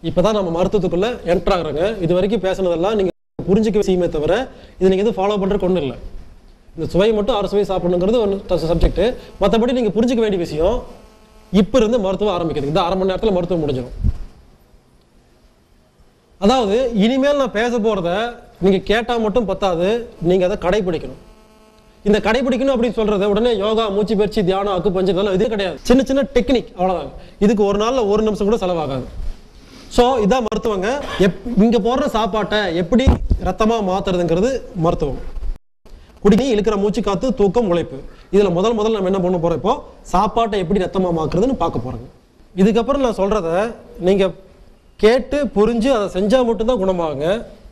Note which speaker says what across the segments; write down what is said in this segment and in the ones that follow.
Speaker 1: இப்பதான் நம்ம மருத்துவத்துக்குள்ள என்டர் ஆகுறாங்க இது வரைக்கும் பேசுனதெல்லாம் நீங்க புரிஞ்சுக்க விஷயமே தவிர இது நீங்க எதுவும் ஃபாலோ பண்றதுக்கு ஒன்றும் இல்லை இந்த சுவை மட்டும் ஆறு சுவை சாப்பிடணுங்கிறது ஒரு சப்ஜெக்ட் மற்றபடி நீங்க புரிஞ்சுக்க வேண்டிய விஷயம் இப்போ இருந்து மருத்துவம் ஆரம்பிக்குது இந்த அரை மணி நேரத்தில் மருத்துவம் முடிஞ்சிடும் அதாவது இனிமேல் நான் பேச போறத நீங்க கேட்டா மட்டும் பத்தாது நீங்க அதை கடைபிடிக்கணும் இந்த கடைபிடிக்கணும் அப்படின்னு சொல்றது உடனே யோகா மூச்சு பயிற்சி தியானம் அக்கு பஞ்சு இதெல்லாம் இதே கிடையாது சின்ன சின்ன டெக்னிக் அவ்வளவுதான் இதுக்கு ஒரு நாள்ல ஒரு நிமிஷம் கூட செலவாகாது ஸோ இதான் மருத்துவங்க எப் இங்க போடுற சாப்பாட்டை எப்படி ரத்தமா மாத்துறதுங்கிறது மருத்துவம் குடிநீர் இழுக்கிற மூச்சு காத்து தூக்கம் உழைப்பு இதுல முதல் முதல்ல நம்ம என்ன பண்ண போறோம் இப்போ சாப்பாட்டை எப்படி ரத்தமா மாக்குறதுன்னு பார்க்க போறோங்க இதுக்கப்புறம் நான் சொல்றத நீங்க கேட்டு புரிஞ்சு அதை செஞ்சா மட்டும்தான் குணமாகுங்க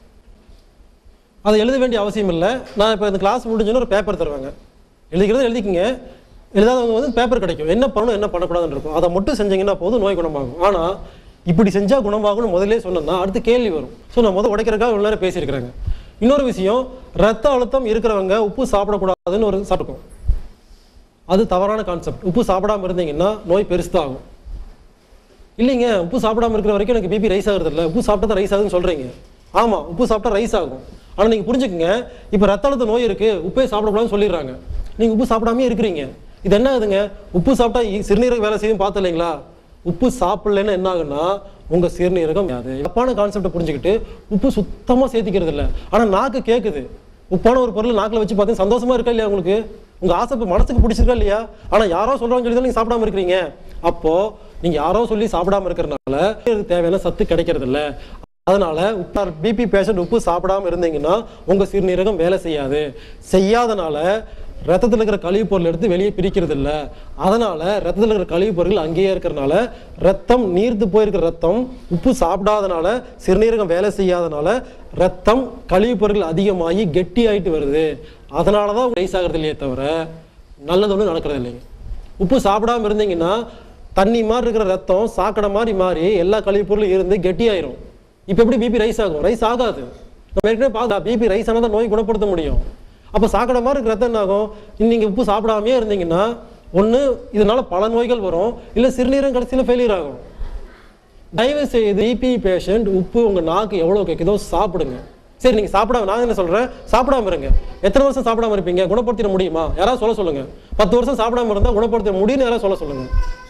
Speaker 1: அதை எழுத வேண்டிய அவசியம் இல்லை நான் இப்போ இந்த கிளாஸ் முடிஞ்சோன்னு ஒரு பேப்பர் தருவாங்க எழுதிக்கிறது எழுதிக்கிங்க எழுதாதவங்க வந்து பேப்பர் கிடைக்கும் என்ன பண்ணணும் என்ன பண்ணக்கூடாதுன்னு இருக்கும் அதை மட்டும் செஞ்சீங்கன்னா போதும் நோய் குணமாகும் ஆனால் இப்படி செஞ்சால் குணமாகும்னு முதல்லே சொன்னேன்னா அடுத்து கேள்வி வரும் ஸோ நான் முதல் உடைக்கிறதுக்காக இவ்வளோ நேரம் பேசியிருக்கிறேங்க இன்னொரு விஷயம் ரத்த அழுத்தம் இருக்கிறவங்க உப்பு சாப்பிடக்கூடாதுன்னு ஒரு சாப்பிட்டுக்கும் அது தவறான கான்செப்ட் உப்பு சாப்பிடாம இருந்தீங்கன்னா நோய் பெருசுதான் ஆகும் இல்லைங்க உப்பு சாப்பிடாம இருக்கிற வரைக்கும் எனக்கு பிபி ரைஸ் ஆகுறது இல்லை உப்பு சாப்பிட்டா தான் ரைஸ் ஆகுதுன்னு சொல்றீங்க ஆமா உப்பு சாப்பிட்டா ரைஸ் ஆகும் ஆனா நீங்க புரிஞ்சுக்கங்க இப்ப ரத்த அழுத்த நோய் இருக்கு உப்பே சாப்பிடக்கூடாதுன்னு சொல்லிடுறாங்க நீங்க உப்பு சாப்பிடாமயே இருக்கிறீங்க இது என்ன ஆகுதுங்க உப்பு சாப்பிட்டா இ- சிறுநீரக வேலை செய்யும் பார்த்து இல்லைங்களா உப்பு சாப்பிடலன்னா என்ன ஆகுன்னா உங்க சிறுநீரகம் அது தப்பான கான்செப்டை புரிஞ்சுக்கிட்டு உப்பு சுத்தமா சேர்த்திக்கிறது இல்லை ஆனா நாக்கு கேக்குது உப்பான ஒரு பொருள் நாக்குல வச்சு பார்த்தீங்க சந்தோஷமா இருக்கா இல்லையா உங்களுக்கு உங்க ஆசை இப்ப மனசுக்கு பிடிச்சிருக்கா இல்லையா ஆனா யாரோ சொல்றாங்கன்னு சொல்லி தான் நீங்க சாப்பிடாம இருக்கிறீங்க அப்போ நீங்க யாரோ சொல்லி சாப்பிடாம இருக்கிறனால இதுக்கு தேவையான சத்து கிடைக்கிறது இல்ல அதனால உப்பார் பிபி பேஷண்ட் உப்பு சாப்பிடாம இருந்தீங்கன்னா உங்க சிறுநீரகம் வேலை செய்யாது செய்யாதனால ரத்தத்தில் இருக்கிற கழிவுப் பொருள் எடுத்து வெளியே பிரிக்கிறது இல்ல அதனால ரத்தத்தில் இருக்கிற கழிவுப் பொருட்கள் அங்கேயே இருக்கிறனால ரத்தம் நீர்த்து போயிருக்கிற ரத்தம் உப்பு சாப்பிடாதனால சிறுநீரகம் வேலை செய்யாதனால ரத்தம் கழிவுப் பொருட்கள் அதிகமாகி கெட்டி ஆயிட்டு வருது அதனால தான் ரைஸ் ஆகிறது இல்லையே தவிர நல்லது ஒன்றும் நடக்கிறது இல்லைங்க உப்பு சாப்பிடாம இருந்தீங்கன்னா தண்ணி மாதிரி இருக்கிற ரத்தம் சாக்கடை மாதிரி மாறி எல்லா கழிவுப் பொருளும் இருந்து கெட்டியாயிரும் இப்போ எப்படி பிபி ரைஸ் ஆகும் ரைஸ் ஆகாது நம்ம ஏற்கனவே பார்த்தா பிபி ரைஸ் ஆனால் தான் நோய் குணப்படுத்த முடியும் அப்போ சாக்கடை மாதிரி இருக்கிற ரத்தம் என்ன ஆகும் நீங்கள் உப்பு சாப்பிடாமையே இருந்தீங்கன்னா ஒன்று இதனால பல நோய்கள் வரும் இல்லை சிறுநீரகம் கடைசியில் ஃபெயிலியர் ஆகும் தயவு செய்து பிபி பேஷண்ட் உப்பு உங்க நாக்கு எவ்வளவு கேட்குதோ சாப்பிடுங்க சரி நீங்க சாப்பிடாம நான் என்ன சொல்றேன் சாப்பிடாம இருங்க எத்தனை வருஷம் சாப்பிடாம இருப்பீங்க குணப்படுத்திட முடியுமா யாராவது சொல்ல சொல்லுங்க பத்து வருஷம் சாப்பிடாம இருந்தா குணப்படுத்த முடியும்னு யாராவது சொல்ல சொல்லுங்க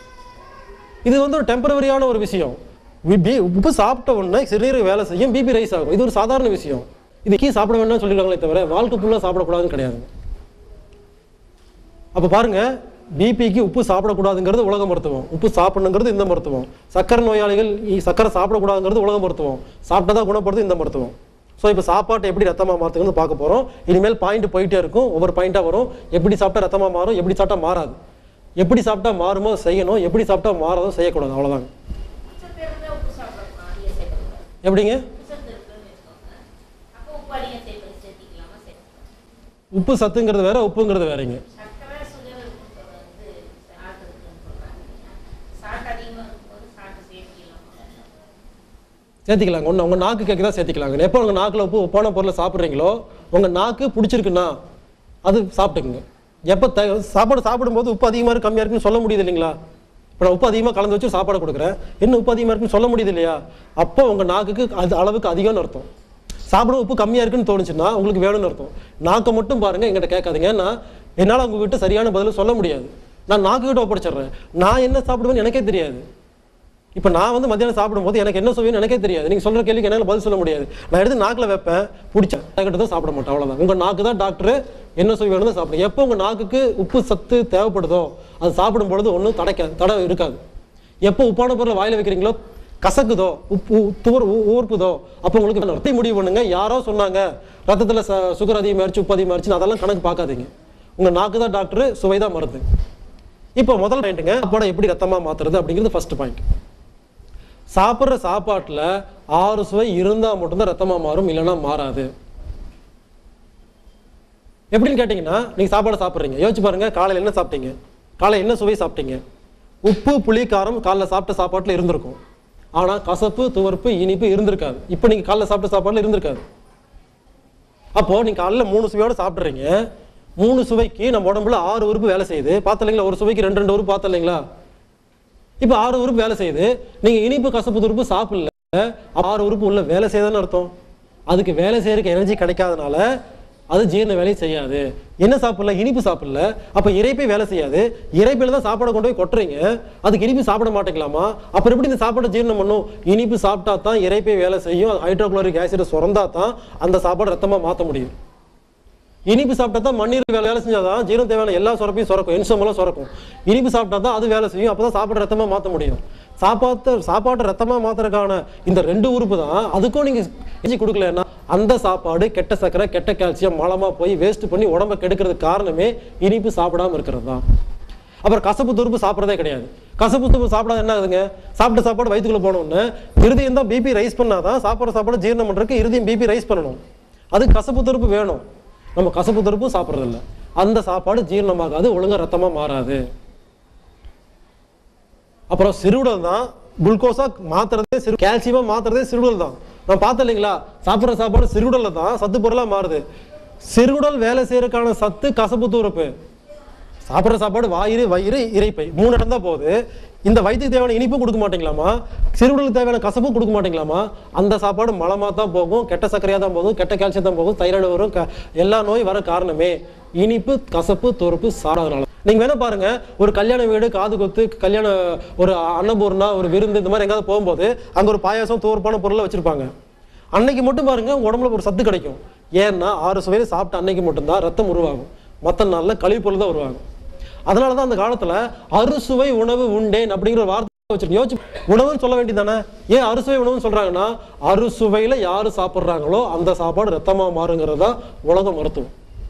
Speaker 1: இது வந்து ஒரு டெம்பரவரியான ஒரு விஷயம் வி- பி- உப்பு சாப்பிட்ட உடனே சிறுநீரக வேலை செய்யும் பிபி ரைஸ் ஆகும் இது ஒரு சாதாரண விஷயம் இது கீ சாப்பிட வேண்டாம்னு சொல்லிருக்காங்களே தவிர வாழ்க்கை ஃபுல்லாக சாப்பிடக்கூடாதுன்னு கிடையாது அப்ப பாருங்க பிபிக்கு உப்பு சாப்பிடக்கூடாதுங்கிறது உலக மருத்துவம் உப்பு சாப்பிடணுங்கிறது இந்த மருத்துவம் சக்கரை நோயாளிகள் இ- சக்கரை சாப்பிடக்கூடாதுங்கிறது உலக மருத்துவம் சாப்பிட்டதா குணப்படுது இந்த மருத்துவம் ஸோ இப்போ சாப்பாட்டை எப்படி ரத்தமா மாற்றுங்கன்னு பார்க்க போறோம் இனிமேல் பாயிண்ட் போயிட்டே இருக்கும் ஒவ்வொரு பாயிண்டா வரும் எப்படி சாப்பிட்டா ரத்தமா மாறும் எப்படி சாப்பிட்டா மாறாது எப்படி சாப்பிட்டா மாறுமோ செய்யணும் எப்படி சாப்பிட்டா மாறாதோ செய்யக்கூடாது அவ்வளவுதாங்க
Speaker 2: உச்சத்து இருந்தா உப்பு சாப்பிடக்கூடாது, அதிகம் சேர்க்கக்கூடாது.
Speaker 1: எப்படிங்க
Speaker 2: உச்சத்து இருக்குன்னு வச்சுக்கோங்க. அப்போ உப்பு அதிகம் சேர்க்க- சேர்த்திக்கலாமா, சேர்க்கக்கூடாதா?
Speaker 1: உப்பு சத்துங்கிறது வேற உப்புங்கிறது வேறங்க
Speaker 2: சர்க்கரை, sugar இருக்குன்னு சொல்றது வந்து salt இருக்குன்னு சொல்றாங்க இல்லையா? salt அதிகமா இருக்கும்போது salt சேர்த்திக்கலாமா?
Speaker 1: சேர்த்திக்கலாங்க ஒன்று உங்கள் நாக்கு கேட்குதா சேர்த்திக்கலாங்க எப்போ உங்கள் நாக்கில் உப்பு உப்பான பொருளை சாப்பிட்றீங்களோ உங்கள் நாக்கு பிடிச்சிருக்குன்னா அது சாப்பிட்டுக்குங்க எப்போ த சாப்பாடு சாப்பிடும்போது உப்பு அதிகமாக இருக்கு கம்மியாக இருக்குன்னு சொல்ல முடியுது இல்லைங்களா இப்போ நான் உப்பு அதிகமாக கலந்து வச்சு சாப்பாடு கொடுக்குறேன் என்ன உப்பு அதிகமாக இருக்குன்னு சொல்ல முடியுது இல்லையா அப்போ உங்கள் நாக்குக்கு அது அளவுக்கு அதிகம்னு அர்த்தம் சாப்பிட உப்பு கம்மியாக இருக்குன்னு தோணுச்சுன்னா உங்களுக்கு வேணும்னு அர்த்தம் நாக்கை மட்டும் பாருங்க எங்கிட்ட கேட்காதீங்க ஏன்னா என்னால் உங்ககிட்ட சரியான பதில் சொல்ல முடியாது நான் நாக்கு கிட்ட ஒப்படைச்சிடுறேன் நான் என்ன சாப்பிடுவேன்னு எனக்கே தெரியாது இப்போ நான் வந்து மத்தியானம் சாப்பிடும்போது எனக்கு என்ன சுவைன்னு எனக்கே தெரியாது நீங்கள் சொல்கிற கேள்விக்கு என்னால் பதில் சொல்ல முடியாது நான் எடுத்து நாக்கில் வைப்பேன் பிடிச்சேன் கிட்ட தான் சாப்பிட மாட்டேன் அவ்வளோதான் உங்கள் நாக்கு தான் டாக்டர் என்ன சுவை வேணும் தான் சாப்பிடுங்க எப்போ உங்கள் நாக்குக்கு உப்பு சத்து தேவைப்படுதோ அது சாப்பிடும் பொழுது ஒன்றும் தடைக்க தடை இருக்காது எப்போ உப்பான பொருளை வாயில வைக்கிறீங்களோ கசக்குதோ உப்பு துவர் ஊ- ஊர்ப்புதோ அப்போ உங்களுக்கு நடத்தி முடிவு பண்ணுங்க யாரோ சொன்னாங்க ரத்தத்தில் ச சுகர் அதிகமாகிடுச்சு உப்பு அதிகமாகிடுச்சு அதெல்லாம் கணக்கு பார்க்காதீங்க உங்கள் நாக்கு தான் டாக்டர் சுவை தான் மருந்து இப்போ முதல் பாயிண்ட்டுங்க சாப்பாடை எப்படி ரத்தமாக மாற்றுறது அப்படிங்கிறது ஃபர்ஸ்ட் பாயிண்ட் சாப்பிட்ற சாப்பாட்டில் ஆறு சுவை இருந்தால் மட்டும்தான் ரத்தமாக மாறும் இல்லைன்னா மாறாது எப்படின்னு கேட்டிங்கன்னா நீங்கள் சாப்பாடு சாப்பிட்றீங்க யோசிச்சு பாருங்க காலையில் என்ன சாப்பிட்டீங்க காலையில் என்ன சுவை சாப்பிட்டீங்க உப்பு புளி காரம் காலைல சாப்பிட்ட சாப்பாட்டில் இருந்திருக்கும் ஆனால் கசப்பு துவர்ப்பு இனிப்பு இருந்திருக்காது இப்போ நீங்கள் காலைல சாப்பிட்ட சாப்பாட்டில் இருந்திருக்காது அப்போ நீங்க காலைல மூணு சுவையோட சாப்பிட்றீங்க மூணு சுவைக்கு நம்ம உடம்புல ஆறு உறுப்பு வேலை செய்யுது பார்த்த இல்லைங்களா ஒரு சுவைக்கு ரெண்டு ரெண்டு உறுப்பு பார்த்த இல்லைங்களா இப்போ ஆறு உறுப்பு வேலை செய்யுது நீங்க இனிப்பு கசப்பு உறுப்பு சாப்பிடல ஆறு உறுப்பு உள்ள வேலை செய்யுதுன்னு அர்த்தம் அதுக்கு வேலை செய்யறதுக்கு எனர்ஜி கிடைக்காதனால அது ஜீரண வேலையை செய்யாது என்ன சாப்பிடல இனிப்பு சாப்பிடல அப்ப இறைப்பை வேலை செய்யாது இறைப்பையில தான் சாப்பாடை கொண்டு போய் கொட்டுறீங்க அதுக்கு இனிப்பு சாப்பிட மாட்டேங்கலாமா அப்புறம் எப்படி இந்த சாப்பாடை ஜீரணம் பண்ணும் இனிப்பு சாப்பிட்டா தான் இறைப்பை வேலை செய்யும் அது ஹைட்ரோகுளோரிக் ஆசிட் சுரந்தா தான் அந்த சாப்பாடு ரத்தமா மாற்ற முடியும் இனிப்பு சாப்பிட்டா தான் மண்ணீரல் வேலை வேலை செஞ்சாதான் ஜீரணம் தேவையான எல்லா சுரப்பையும் சுரக்கும் என்சமெல்லாம் சுரக்கும் இனிப்பு சாப்பிட்டா தான் அது வேலை செய்யும் அப்பதான் சாப்பாடு ரத்தமா மாற்ற முடியும் சாப்பாட்டு சாப்பாட்டை ரத்தமா மாத்துறதுக்கான இந்த ரெண்டு உறுப்பு தான் அதுக்கும் நீங்க செஞ்சு கொடுக்கலன்னா அந்த சாப்பாடு கெட்ட சர்க்கரை கெட்ட கால்சியம் மலமா போய் வேஸ்ட் பண்ணி உடம்ப கெடுக்கிறதுக்கு காரணமே இனிப்பு சாப்பிடாம இருக்கிறது தான் அப்புறம் கசப்பு துருப்பு சாப்பிட்றதே கிடையாது கசப்பு துருப்பு சாப்பிடாத என்ன ஆகுதுங்க சாப்பிட்ட சாப்பாடு வயிற்றுக்குள்ள போனோன்னு இருதயம் தான் பிபி ரைஸ் பண்ணாதான் சாப்பிட்ற சாப்பாடு ஜீரணம் பண்றதுக்கு இருதயம் பிபி ரைஸ் பண்ணணும் அது கசப்பு துருப்பு வேணும் நம்ம கசப்பு துருப்பும் சாப்பிட்றதில்ல அந்த சாப்பாடு ஜீரணமாகாது ஒழுங்கா ரத்தமா மாறாது அப்புறம் சிறுகுடல் தான் குளுக்கோஸா மாத்துறதே சிறு கால்சியமா மாத்துறதே சிறுகுடல் தான் நான் பார்த்தேன் இல்லைங்களா சாப்பிட்ற சாப்பாடு சிறுகுடல்ல தான் சத்து பொருளா மாறுது சிறுகுடல் வேலை செய்யறதுக்கான சத்து கசப்பு தூரப்பு சாப்பிட்ற சாப்பாடு வாயிறு வயிறு இறைப்பை மூணு இடம் தான் போகுது இந்த வயிற்றுக்கு தேவையான இனிப்பும் கொடுக்க மாட்டீங்களாமா சிறுகுடலுக்கு தேவையான கசப்பும் கொடுக்க மாட்டீங்களாமா அந்த சாப்பாடு மலமாக தான் போகும் கெட்ட சர்க்கரையாக தான் போகும் கெட்ட கால்சியம் தான் போகும் தைராய்டு வரும் க- எல்லா நோய் வர காரணமே இனிப்பு கசப்பு துருப்பு சாராதனால நீங்க வேணா பாருங்க ஒரு கல்யாண வீடு காது குத்து கல்யாண ஒரு அன்னபூர்ணா ஒரு விருந்து இந்த மாதிரி எங்காவது போகும்போது அங்க ஒரு பாயாசம் தோற்பான பொருளை வச்சிருப்பாங்க அன்னைக்கு மட்டும் பாருங்க உங்க உடம்புல ஒரு சத்து கிடைக்கும் ஏன்னா ஆறு சுவையில சாப்பிட்ட அன்னைக்கு மட்டும்தான் ரத்தம் உருவாகும் மற்ற நாள்ல கழிவு பொருள் தான் உருவாகும் அதனால தான் அந்த காலத்துல அறுசுவை உணவு உண்டேன் அப்படிங்கிற ஒரு வார்த்தை வச்சிருக்கு யோசிச்சு உணவுன்னு சொல்ல வேண்டியதானே ஏன் அறுசுவை உணவுன்னு சொல்றாங்கன்னா அறுசுவையில யாரு சாப்பிட்றாங்களோ அந்த சாப்பாடு ரத்தமா மாறுங்கிறது தான் உலக மருத்துவம்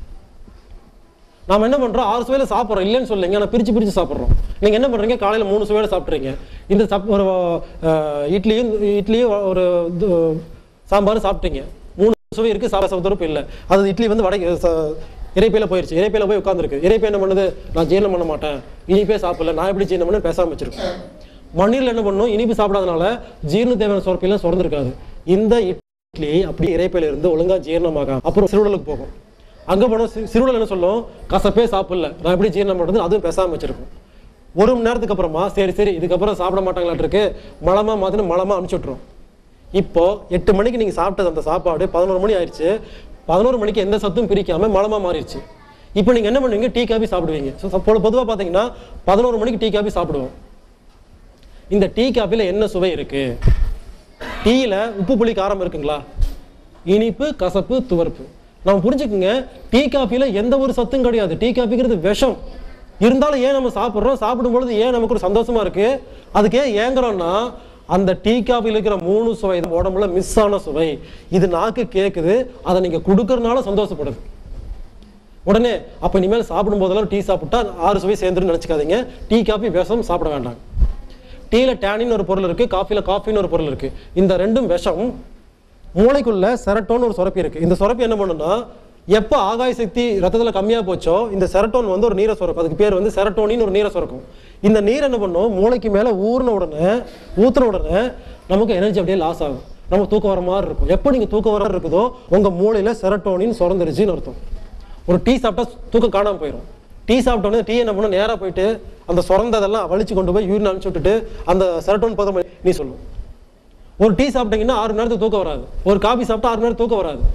Speaker 1: நாம என்ன பண்றோம் ஆறு சுவையில சாப்பிட்றோம் இல்லைன்னு சொல்லுங்க ஆனா பிரிச்சு பிரிச்சு சாப்பிட்றோம் நீங்க என்ன பண்றீங்க காலையில மூணு சுவையில சாப்பிட்றீங்க இந்த சப் ஒரு அஹ், இட்லியும் இட்லியும் ஒரு இது, சாம்பார் சாப்பிட்டீங்க மூணு சுவை இருக்கு சாப்பாடு சவத்தொருப்பு இல்லை அது இட்லி வந்து வடை ச- இறைப்பையில போயிருச்சு இறைப்பையில போய் உட்காந்துருக்கு இறைப்பை என்ன பண்ணுது நான் ஜீரணம் பண்ண மாட்டேன் இனிப்பே சாப்பிடல நான் எப்படி ஜீரணம் பண்ண பேசாம வச்சிருக்கேன் மண்ணீரில் என்ன பண்ணும் இனிப்பு சாப்பிடாதனால ஜீரண தேவையான சுரப்பெல்லாம் சுரந்திருக்காது இந்த இட்லி அப்படி இறைப்பையில இருந்து ஒழுங்கா ஜீரணமாக அப்புறம் சிறுடலுக்கு போகும் அங்க போனோம் சி- சிறுடல் என்ன சொல்லும் கசப்பே சாப்பிடல நான் எப்படி ஜீரணம் பண்றது அதுவும் பேசாம வச்சிருக்கும் ஒரு மணி நேரத்துக்கு அப்புறமா சரி சரி இதுக்கப்புறம் சாப்பிட மாட்டாங்களாட்டு இருக்கு மலமா மாத்தின்னு மலமா அனுப்பிச்சு விட்டுரும் இப்போ எட்டு மணிக்கு நீங்க சாப்பிட்டது அந்த சாப்பாடு பதினோரு மணி ஆயிடுச்சு பதினோரு மணிக்கு எந்த சத்தும் பிரிக்காம மலமா மாறிடுச்சு இப்போ நீங்க என்ன பண்ணுவீங்க டீ காபி சாப்பிடுவீங்க ஸோ பொதுவாக பார்த்தீங்கன்னா பதினோரு மணிக்கு டீ காபி சாப்பிடுவோம் இந்த டீ காபியில் என்ன சுவை இருக்கு டீயில் உப்பு புளி காரம் இருக்குங்களா இனிப்பு கசப்பு துவர்ப்பு நம்ம புரிஞ்சுக்குங்க டீ காஃபியில் எந்த ஒரு சத்தும் கிடையாது டீ காஃபிங்கிறது விஷம் இருந்தாலும் ஏன் நம்ம சாப்பிட்றோம் சாப்பிடும் பொழுது ஏன் நமக்கு ஒரு சந்தோஷமா இருக்கு அதுக்கு ஏன் ஏங்குறோம்னா அந்த டீ காஃபியில் இருக்கிற மூணு சுவை தான் உடம்புல மிஸ் ஆன சுவை இது நாக்கு கேட்குது அதை நீங்க கொடுக்கறதுனால சந்தோஷப்படுது உடனே அப்ப இனிமேல் சாப்பிடும் போதெல்லாம் டீ சாப்பிட்டா ஆறு சுவை சேர்ந்துன்னு நினைச்சுக்காதீங்க டீ காஃபி விஷம் சாப்பிட வேண்டாம் டீல டேனின் ஒரு பொருள் இருக்கு காஃபில காஃபின்னு ஒரு பொருள் இருக்கு இந்த ரெண்டும் விஷம் மூளைக்குள்ள செரட்டோன் ஒரு சுரப்பி இருக்கு இந்த சுரப்பி என்ன பண்ணுன்னா எப்போ ஆகாய சக்தி ரத்தத்துல கம்மியா போச்சோ இந்த செரட்டோன் வந்து ஒரு நீரை சுரக்கும் அதுக்கு பேர் வந்து செரட்டோனின்னு ஒரு நீரை சுரக்கும் இந்த நீர் என்ன பண்ணும் மூளைக்கு மேல ஊறின உடனே ஊத்துன உடனே நமக்கு எனர்ஜி அப்படியே லாஸ் ஆகும் நம்ம தூக்கம் வர மாதிரி இருக்கும் எப்போ நீங்க தூக்கம் வர இருக்குதோ உங்க மூளையில செரட்டோனின் சுரந்துருச்சுன்னு அர்த்தம் ஒரு டீ சாப்பிட்டா தூக்கம் காணாம போயிடும் டீ சாப்பிட்ட உடனே டீ என்ன பண்ணும் நேரா போயிட்டு அந்த சுரந்ததெல்லாம் வலிச்சு கொண்டு போய் யூரின் அனுப்பிச்சு விட்டுட்டு அந்த செரட்டோன் பதம் நீ சொல்லும் ஒரு டீ சாப்பிட்டீங்கன்னா ஆறு மணி நேரத்துக்கு தூக்கம் வராது ஒரு காபி சாப்பிட்டா ஆறு மணி நேரம் தூக்கம் வராது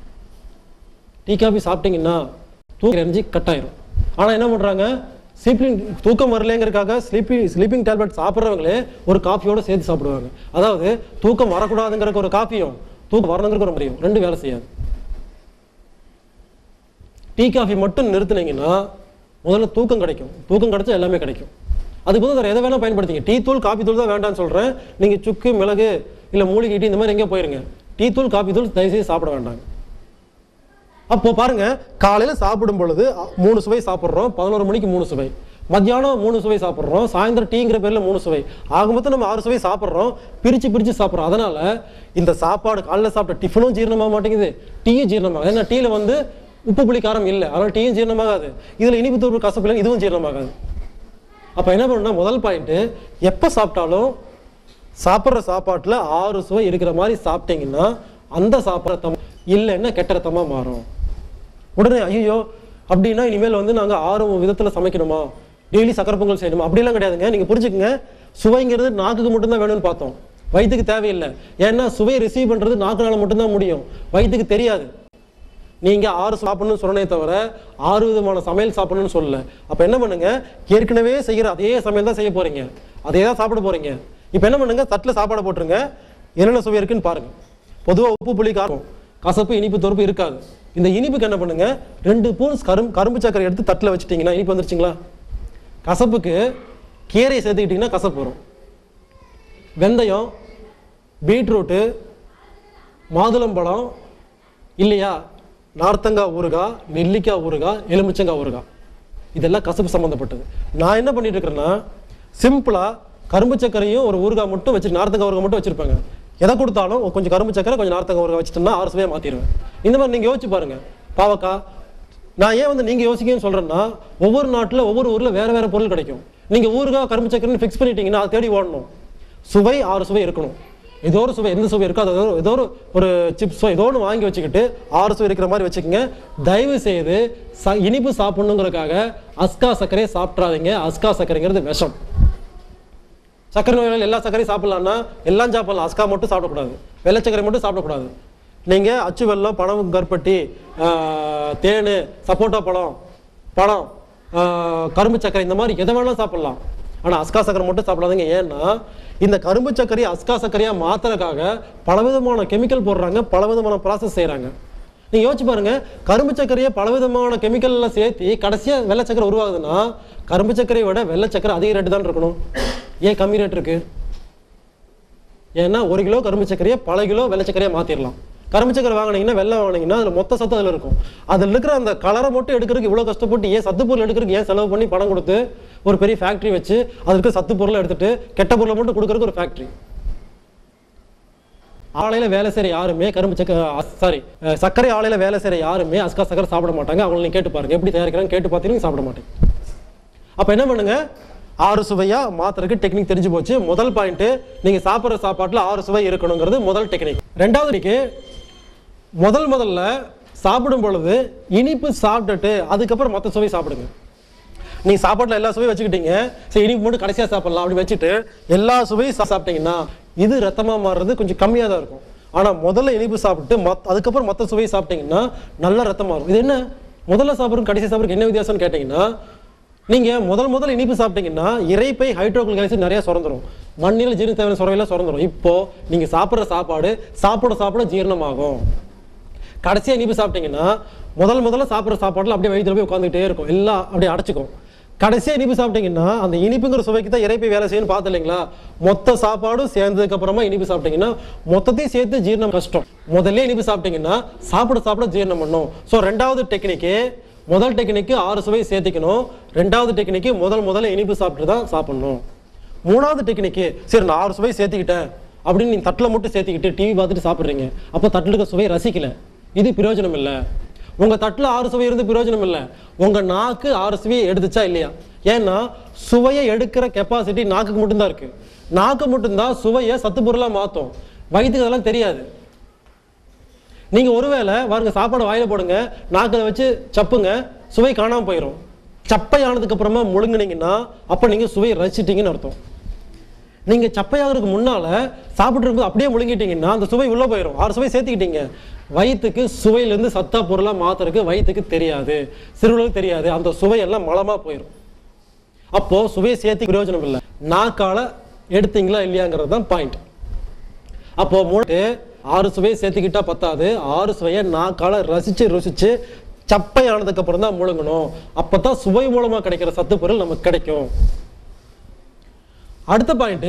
Speaker 1: டீ காபி சாப்பிட்டீங்கன்னா தூக்க எனர்ஜி கட் ஆயிரும் ஆனா என்ன பண்றாங்க ஸ்லீப்பிங் தூக்கம் வரலைங்கிறதுக்காக ஸ்லீப்பி ஸ்லீப்பிங் டேப்லெட் சாப்பிட்றவங்களே ஒரு காஃபியோட சேர்த்து சாப்பிடுவாங்க அதாவது தூக்கம் வரக்கூடாதுங்கிறக்கு ஒரு காஃபியும் தூக்கம் வரணுங்கிறக்கு ஒரு முடியும் ரெண்டு வேலை செய்யாது டீ காஃபி மட்டும் நிறுத்துனீங்கன்னா முதல்ல தூக்கம் கிடைக்கும் தூக்கம் கிடைச்சா எல்லாமே கிடைக்கும் அதுக்கு பதில் வேறு எதை வேணால் பயன்படுத்திங்க டீ தூள் காபி தூள் தான் வேண்டாம்னு சொல்கிறேன் நீங்கள் சுக்கு மிளகு இல்லை மூலிகை டீ இந்த மாதிரி எங்கேயோ போயிருங்க டீ தூள் காபி தூள் தயவுசெய்து சாப்பிட வேண்டாங்க அப்போ பாருங்க காலையில சாப்பிடும் பொழுது அ, மூணு சுவை சாப்பிட்றோம் பதினோரு மணிக்கு மூணு சுவை மத்தியானம் மூணு சுவை சாப்பிட்றோம் சாயந்தரம் டீங்கிற பேர்ல மூணு சுவை ஆக மொத்தம் நம்ம ஆறு சுவை சாப்பிட்றோம் பிரிச்சு பிரிச்சு சாப்பிட்றோம் அதனால இந்த சாப்பாடு காலைல சாப்பிட்ட டிஃபனும் ஜீரணமாக மாட்டேங்குது டீயும் ஜீரணமாகும் ஏன்னா டீல வந்து உப்பு புளி காரம் இல்லை அதனால டீயும் ஜீரணமாகாது இதுல இனிப்பு தூள் கசப்பு இல்லை இதுவும் ஜீரணமாகாது அப்ப என்ன பண்ணணும்னா முதல் பாயிண்ட் எப்ப சாப்பிட்டாலும் சாப்பிட்ற சாப்பாட்டுல ஆறு சுவை இருக்கிற மாதிரி சாப்பிட்டீங்கன்னா அந்த சாப்பிட்ற ரத்தம் இல்லைன்னா கெட்ட ரத்தமா மாறும் உடனே ஐயோ அப்படின்னா இனிமேல் வந்து நாங்க ஆறு விதத்துல சமைக்கணுமா டெய்லி சக்கரை பொங்கல் செய்யணுமா அப்படிலாம் கிடையாதுங்க நீங்க புரிஞ்சுக்கங்க சுவைங்கிறது நாக்குக்கு மட்டும்தான் வேணும்னு பார்த்தோம் வயிற்றுக்கு தேவையில்லை ஏன்னா சுவையை ரிசீவ் பண்ணுறது நாக்குனால மட்டும்தான் முடியும் வயிற்றுக்கு தெரியாது நீங்க ஆறு சாப்பிடணும்னு சொன்னே தவிர ஆறு விதமான சமையல் சாப்பிடணும்னு சொல்லல அப்ப என்ன பண்ணுங்க ஏற்கனவே செய்யற அதே சமையல் தான் செய்ய போறீங்க அதே தான் சாப்பிட போறீங்க இப்ப என்ன பண்ணுங்க தட்டுல சாப்பாடை போட்டுருங்க என்னென்ன சுவை இருக்குன்னு பாருங்க பொதுவா உப்பு புளி காரம் கசப்பு இனிப்பு தொறுப்பு இருக்காது இந்த இனிப்புக்கு என்ன பண்ணுங்க ரெண்டு பூன்ஸ் கரும் கரும்பு சக்கரை எடுத்து தட்டுல வச்சுட்டீங்கன்னா இனிப்பு வந்துருச்சுங்களா கசப்புக்கு கீரையை சேர்த்துக்கிட்டிங்கன்னா கசப்பு வரும் வெந்தயம் பீட்ரூட்டு மாதுளம்பழம் இல்லையா நார்த்தங்காய் ஊறுகாய் நெல்லிக்காய் ஊறுகாய் எலுமிச்சங்காய் ஊறுகாய் இதெல்லாம் கசப்பு சம்மந்தப்பட்டது நான் என்ன பண்ணிட்டு இருக்கிறேன்னா சிம்பிளாக கரும்பு சக்கரையும் ஒரு ஊறுகாய் மட்டும் வச்சு நார்த்தங்காய் ஊறுகாய் மட்டும் வச்சிருப்பாங்க எதை கொடுத்தாலும் கொஞ்சம் கரும்பு சக்கரை கொஞ்சம் நார்த்தங்காய் ஊறுகாய் வச்சுட்டோம்னா ஆறு சுவையாக மாற்றிடுவேன் இந்த மாதிரி நீங்கள் யோசிச்சு பாருங்க பாவக்காய் நான் ஏன் வந்து நீங்கள் யோசிக்கன்னு சொல்கிறேன்னா ஒவ்வொரு நாட்டில் ஒவ்வொரு ஊரில் வேறு வேறு பொருள் கிடைக்கும் நீங்கள் ஊறுகாய் கரும்பு சக்கரைன்னு ஃபிக்ஸ் பண்ணிட்டீங்கன்னா அதை தேடி ஓடணும் சுவை ஆறு சுவை இருக்கணும் ஏதோ ஒரு சுவை எந்த சுவை இருக்கோ அது ஏதோ ஒரு- ஏதோ ஒரு ஒரு சிப்ஸோ ஏதோ ஒன்று வாங்கி வச்சுக்கிட்டு ஆறு சுவை இருக்கிற மாதிரி வச்சுக்கோங்க தயவு செய்து ச இனிப்பு சாப்பிடணுங்கிறதுக்காக அஸ்கா சர்க்கரையை சாப்பிட்றாதீங்க அஸ்கா சர்க்கரைங்கிறது விஷம் சர்க்கரை நோயாளிகள் எல்லா சர்க்கரையும் சாப்பிடலாம்னா எல்லாம் சாப்பிடலாம் அஸ்கா மட்டும் சாப்பிடக்கூடாது வெள்ளை சர்க்கரை மட்டும் சாப்பிடக்கூடாது நீங்கள் அச்சு வெல்லம் பழம் கருப்பட்டி ஆஹ், தேன் சப்போட்டா பழம் பழம் ஆஹ், கரும்பு சர்க்கரை இந்த மாதிரி எதை வேணாலும் சாப்பிடலாம் ஆனால் அஸ்கா சர்க்கரை மட்டும் சாப்பிடாதீங்க ஏன்னா இந்த கரும்பு சர்க்கரையை அஸ்கா சர்க்கரையாக மாத்துறதுக்காக பலவிதமான கெமிக்கல் போடுறாங்க பலவிதமான ப்ராசஸ் செய்கிறாங்க நீங்க யோசிச்சு பாருங்க கரும்பு சர்க்கரையை பலவிதமான கெமிக்கல்ல சேர்த்து கடைசியா வெள்ளை சர்க்கரை உருவாகுதுன்னா கரும்பு சர்க்கரையை விட வெள்ளை சர்க்கரை அதிக ரேட்டு தான் இருக்கணும் ஏன் கம்மி ரேட் இருக்கு ஏன்னா ஒரு கிலோ கரும்பு சர்க்கரையை பல கிலோ வெள்ளை சர்க்கரையை மாத்திரலாம் கரும்பு சர்க்கரை வாங்குனீங்கன்னா வெள்ளை வாங்குனீங்கன்னா அதுல மொத்த சத்து அதுல இருக்கும் அதுல இருக்கிற அந்த கலரை மட்டும் எடுக்கிறதுக்கு இவ்வளவு கஷ்டப்பட்டு ஏன் சத்து பொருள் எடுக்கிறதுக்கு ஏன் செலவு பண்ணி பணம் கொடுத்து ஒரு பெரிய ஃபேக்டரி வச்சு அதுல இருக்க சத்து பொருளை எடுத்துட்டு கெட்ட பொருளை மட்டும் கொடுக்கறதுக்கு ஒரு ஃபேக்டரி ஆலையில வேலை செய்யற யாருமே கரும்பு சக்கரை சாரி சர்க்கரை ஆலையில வேலை செய்யற யாருமே அஸ்கா சக்கரை சாப்பிட மாட்டாங்க அவங்களை நீங்க கேட்டு பாருங்க எப்படி தயாரிக்கிறாங்க கேட்டு பார்த்தீங்கன்னா சாப்பிட மாட்டேங்க அப்ப என்ன பண்ணுங்க ஆறு சுவையா மாத்துறதுக்கு டெக்னிக் தெரிஞ்சு போச்சு முதல் பாயிண்ட் நீங்க சாப்பிடுற சாப்பாட்டுல ஆறு சுவை இருக்கணுங்கிறது முதல் டெக்னிக் ரெண்டாவது இன்னைக்கு முதல் முதல்ல சாப்பிடும் பொழுது இனிப்பு சாப்பிட்டுட்டு அதுக்கப்புறம் மற்ற சுவை சாப்பிடுங்க நீங்க சாப்பாட்டுல எல்லா சுவையும் வச்சுக்கிட்டீங்க சரி இனிப்பு மட்டும் கடைசியா சாப்பிடலாம் அப்படி வச்சுட்டு எல்லா சுவையும் சா- சாப்பிட்டீங்கன்னா இது ரத்தமா மாறுறது கொஞ்சம் கம்மியா தான் இருக்கும் ஆனா முதல்ல இனிப்பு சாப்பிட்டு மத் அதுக்கப்புறம் மற்ற சுவையை சாப்பிட்டீங்கன்னா நல்ல ரத்தம் மாறும் இது என்ன முதல்ல சாப்பிட்றது கடைசி சாப்பிட்றதுக்கு என்ன வித்தியாசம்னு கேட்டீங்கன்னா நீங்க முதல் முதல் இனிப்பு சாப்பிட்டீங்கன்னா இறைப்பை ஹைட்ரோகுல் ஆசிட் நிறைய சுரந்துரும் மண்ணில் ஜீரண தேவையான சுரவையெல்லாம் சுரந்துரும் இப்போ நீங்க சாப்பிட்ற சாப்பாடு சாப்பிட சாப்பிட ஜீரணமாகும் கடைசியா இனிப்பு சாப்பிட்டீங்கன்னா முதல் முதல்ல சாப்பிட்ற சாப்பாடுல அப்படியே வயிற்றுல போய் உட்காந்துக்கிட்டே இருக்கும் எல்லாம் அப்படியே அடைச்சிக்கும் கடைசியா இனிப்பு சாப்பிட்டீங்கன்னா அந்த இனிப்புங்கிற சுவைக்கு தான் இறைப்பை வேலை செய்யணும்னு பார்த்து இல்லைங்களா மொத்த சாப்பாடும் சேர்ந்ததுக்கு அப்புறமா இனிப்பு சாப்பிட்டீங்கன்னா மொத்தத்தையும் சேர்த்து ஜீரணம் கஷ்டம் முதல்ல இனிப்பு சாப்பிட்டீங்கன்னா சாப்பிட சாப்பிட ஜீரணம் பண்ணும் ஸோ ரெண்டாவது டெக்னிக்கு முதல் டெக்னிக்கு ஆறு சுவை சேர்த்திக்கணும் ரெண்டாவது டெக்னிக்கு முதல் முதல்ல இனிப்பு சாப்பிட்டு தான் சாப்பிடணும் மூணாவது டெக்னிக்கு சரி நான் ஆறு சுவை சேர்த்துக்கிட்டேன் அப்படின்னு நீங்க தட்டில் மட்டும் சேர்த்துக்கிட்டு டிவி பார்த்துட்டு சாப்பிட்றீங்க அப்போ தட்டில் இருக்க சுவையை ரசிக்கல இது பிரயோஜனம் இல்லை உங்க தட்டில் ஆறு சுவை இருந்து பிரயோஜனம் இல்லை உங்க நாக்கு ஆறு சுவையை எடுத்துச்சா இல்லையா ஏன்னா சுவையை எடுக்கிற கெப்பாசிட்டி நாக்குக்கு மட்டும்தான் இருக்கு நாக்கு மட்டும்தான் சுவையை சத்து பொருளா மாற்றும் வயிற்றுக்கு அதெல்லாம் தெரியாது நீங்க ஒருவேளை பாருங்க சாப்பாடு வாயில போடுங்க நாக்கில் வச்சு சப்புங்க சுவை காணாம போயிடும் சப்பையானதுக்கு அப்புறமா முழுங்குனீங்கன்னா அப்ப நீங்க சுவையை ரசிச்சிட்டீங்கன்னு அர்த்தம் நீங்க சப்பையாகிறதுக்கு முன்னால சாப்பிட்டு இருக்கும்போது அப்படியே முழுங்கிட்டீங்கன்னா அந்த சுவை உள்ள போயிடும் ஆறு சுவை சேர்த்துக்கிட்டீங்க வயிற்றுக்கு சுவையிலேருந்து சத்தா பொருளா மாத்துறதுக்கு வயிற்றுக்கு தெரியாது சிறுவர்களுக்கு தெரியாது அந்த சுவையெல்லாம் மலமா போயிடும் அப்போ சுவையை சேர்த்து பிரயோஜனம் இல்லை நாக்கால எடுத்தீங்களா இல்லையாங்கிறது தான் பாயிண்ட் அப்போ மூணு ஆறு சுவையை சேர்த்துக்கிட்டா பத்தாது ஆறு சுவையை நாக்கால ரசிச்சு ருசிச்சு சப்பை ஆனதுக்கு அப்புறம் தான் முழுங்கணும் அப்பதான் சுவை மூலமா கிடைக்கிற சத்து பொருள் நமக்கு கிடைக்கும் அடுத்த பாயிண்ட்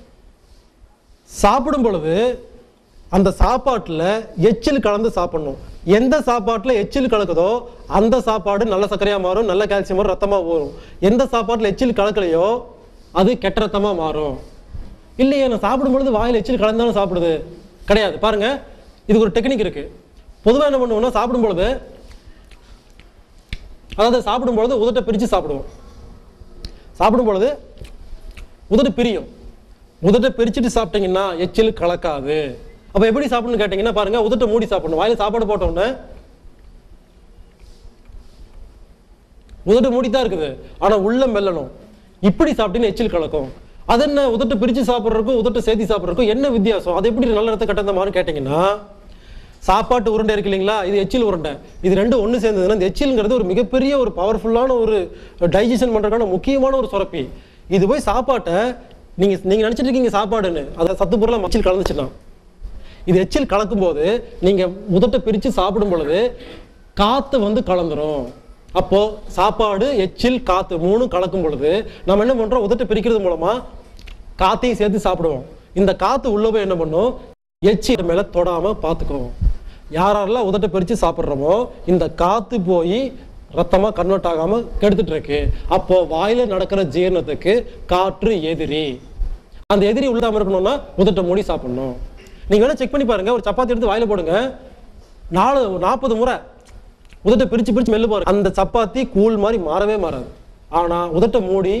Speaker 1: சாப்பிடும் பொழுது அந்த சாப்பாட்டுல எச்சில் கலந்து சாப்பிடணும் எந்த சாப்பாட்டுல எச்சில் கலக்குதோ அந்த சாப்பாடு நல்ல சர்க்கரையா மாறும் நல்ல கால்சியம் வரும் ரத்தமா வரும் எந்த சாப்பாட்டுல எச்சில் கலக்கலையோ அது கெட்ட ரத்தமா மாறும் இல்லையே நான் சாப்பிடும் பொழுது வாயில் எச்சில் கலந்தாலும் சாப்பிடுது கிடையாது பாருங்க இதுக்கு ஒரு டெக்னிக் இருக்கு பொதுவா என்ன பண்ணுவோம்னா சாப்பிடும் பொழுது அதாவது சாப்பிடும் பொழுது உதட்டை பிரிச்சு சாப்பிடுவோம் சாப்பிடும் பொழுது உதடு பிரியும் உதட்டை பிரிச்சுட்டு சாப்பிட்டீங்கன்னா எச்சில் கலக்காது அப்ப எப்படி சாப்பிடணும்னு கேட்டீங்கன்னா பாருங்க உதட்டை மூடி சாப்பிடணும் வாயில சாப்பாடு போட்ட உடனே உதடு மூடி தான் இருக்குது ஆனா உள்ள மெல்லணும் இப்படி சாப்பிட்டீங்கன்னா எச்சில் கலக்கும் அது என்ன உதட்டு பிரித்து சாப்பிட்றதுக்கும் உதட்டு சேர்த்து சாப்பிட்றதுக்கும் என்ன வித்தியாசம் அது எப்படி நல்ல ரத்த கட்டந்தமான்னு கேட்டிங்கன்னா சாப்பாட்டு உருண்டை இருக்கு இல்லைங்களா இது எச்சில் உருண்டை இது ரெண்டும் ஒன்று சேர்ந்ததுன்னா இந்த எச்சில்ங்கிறது ஒரு மிகப்பெரிய ஒரு பவர்ஃபுல்லான ஒரு டைஜஷன் பண்ணுறதுக்கான முக்கியமான ஒரு சுரப்பி இது போய் சாப்பாட்டை நீங்கள் நீங்கள் நினச்சிட்டு இருக்கீங்க சாப்பாடுன்னு அதை சத்து பொருளாக எச்சில் கலந்துச்சிடலாம் இது எச்சில் கலக்கும்போது நீங்கள் உதட்டை பிரித்து சாப்பிடும் பொழுது காற்று வந்து கலந்துரும் அப்போ சாப்பாடு எச்சில் காற்று மூணும் கலக்கும் பொழுது நம்ம என்ன பண்ணுறோம் உதட்டை பிரிக்கிறது மூலமா காத்தையும் சேர்த்து சாப்பிடுவோம் இந்த காற்று உள்ள போய் என்ன பண்ணும் எச்சில் மேலே தொடாம பார்த்துக்குவோம் யாரெல்லாம் உதட்டை பிரித்து சாப்பிட்றோமோ இந்த காற்று போய் ரத்தமாக கன்வெர்ட் ஆகாமல் கெடுத்துட்டு இருக்கு அப்போ வாயில நடக்கிற ஜீரணத்துக்கு காற்று எதிரி அந்த எதிரி உள்ளாம இருக்கணும்னா உதட்டை மூடி சாப்பிடணும் நீங்க வேணா செக் பண்ணி பாருங்க ஒரு சப்பாத்தி எடுத்து வாயில போடுங்க நாலு நாற்பது முறை உதட்டை பிரிச்சு பிரிச்சு மெல்லு பாருங்க அந்த சப்பாத்தி கூழ் மாதிரி மாறவே மாறாது ஆனா உதட்டை மூடி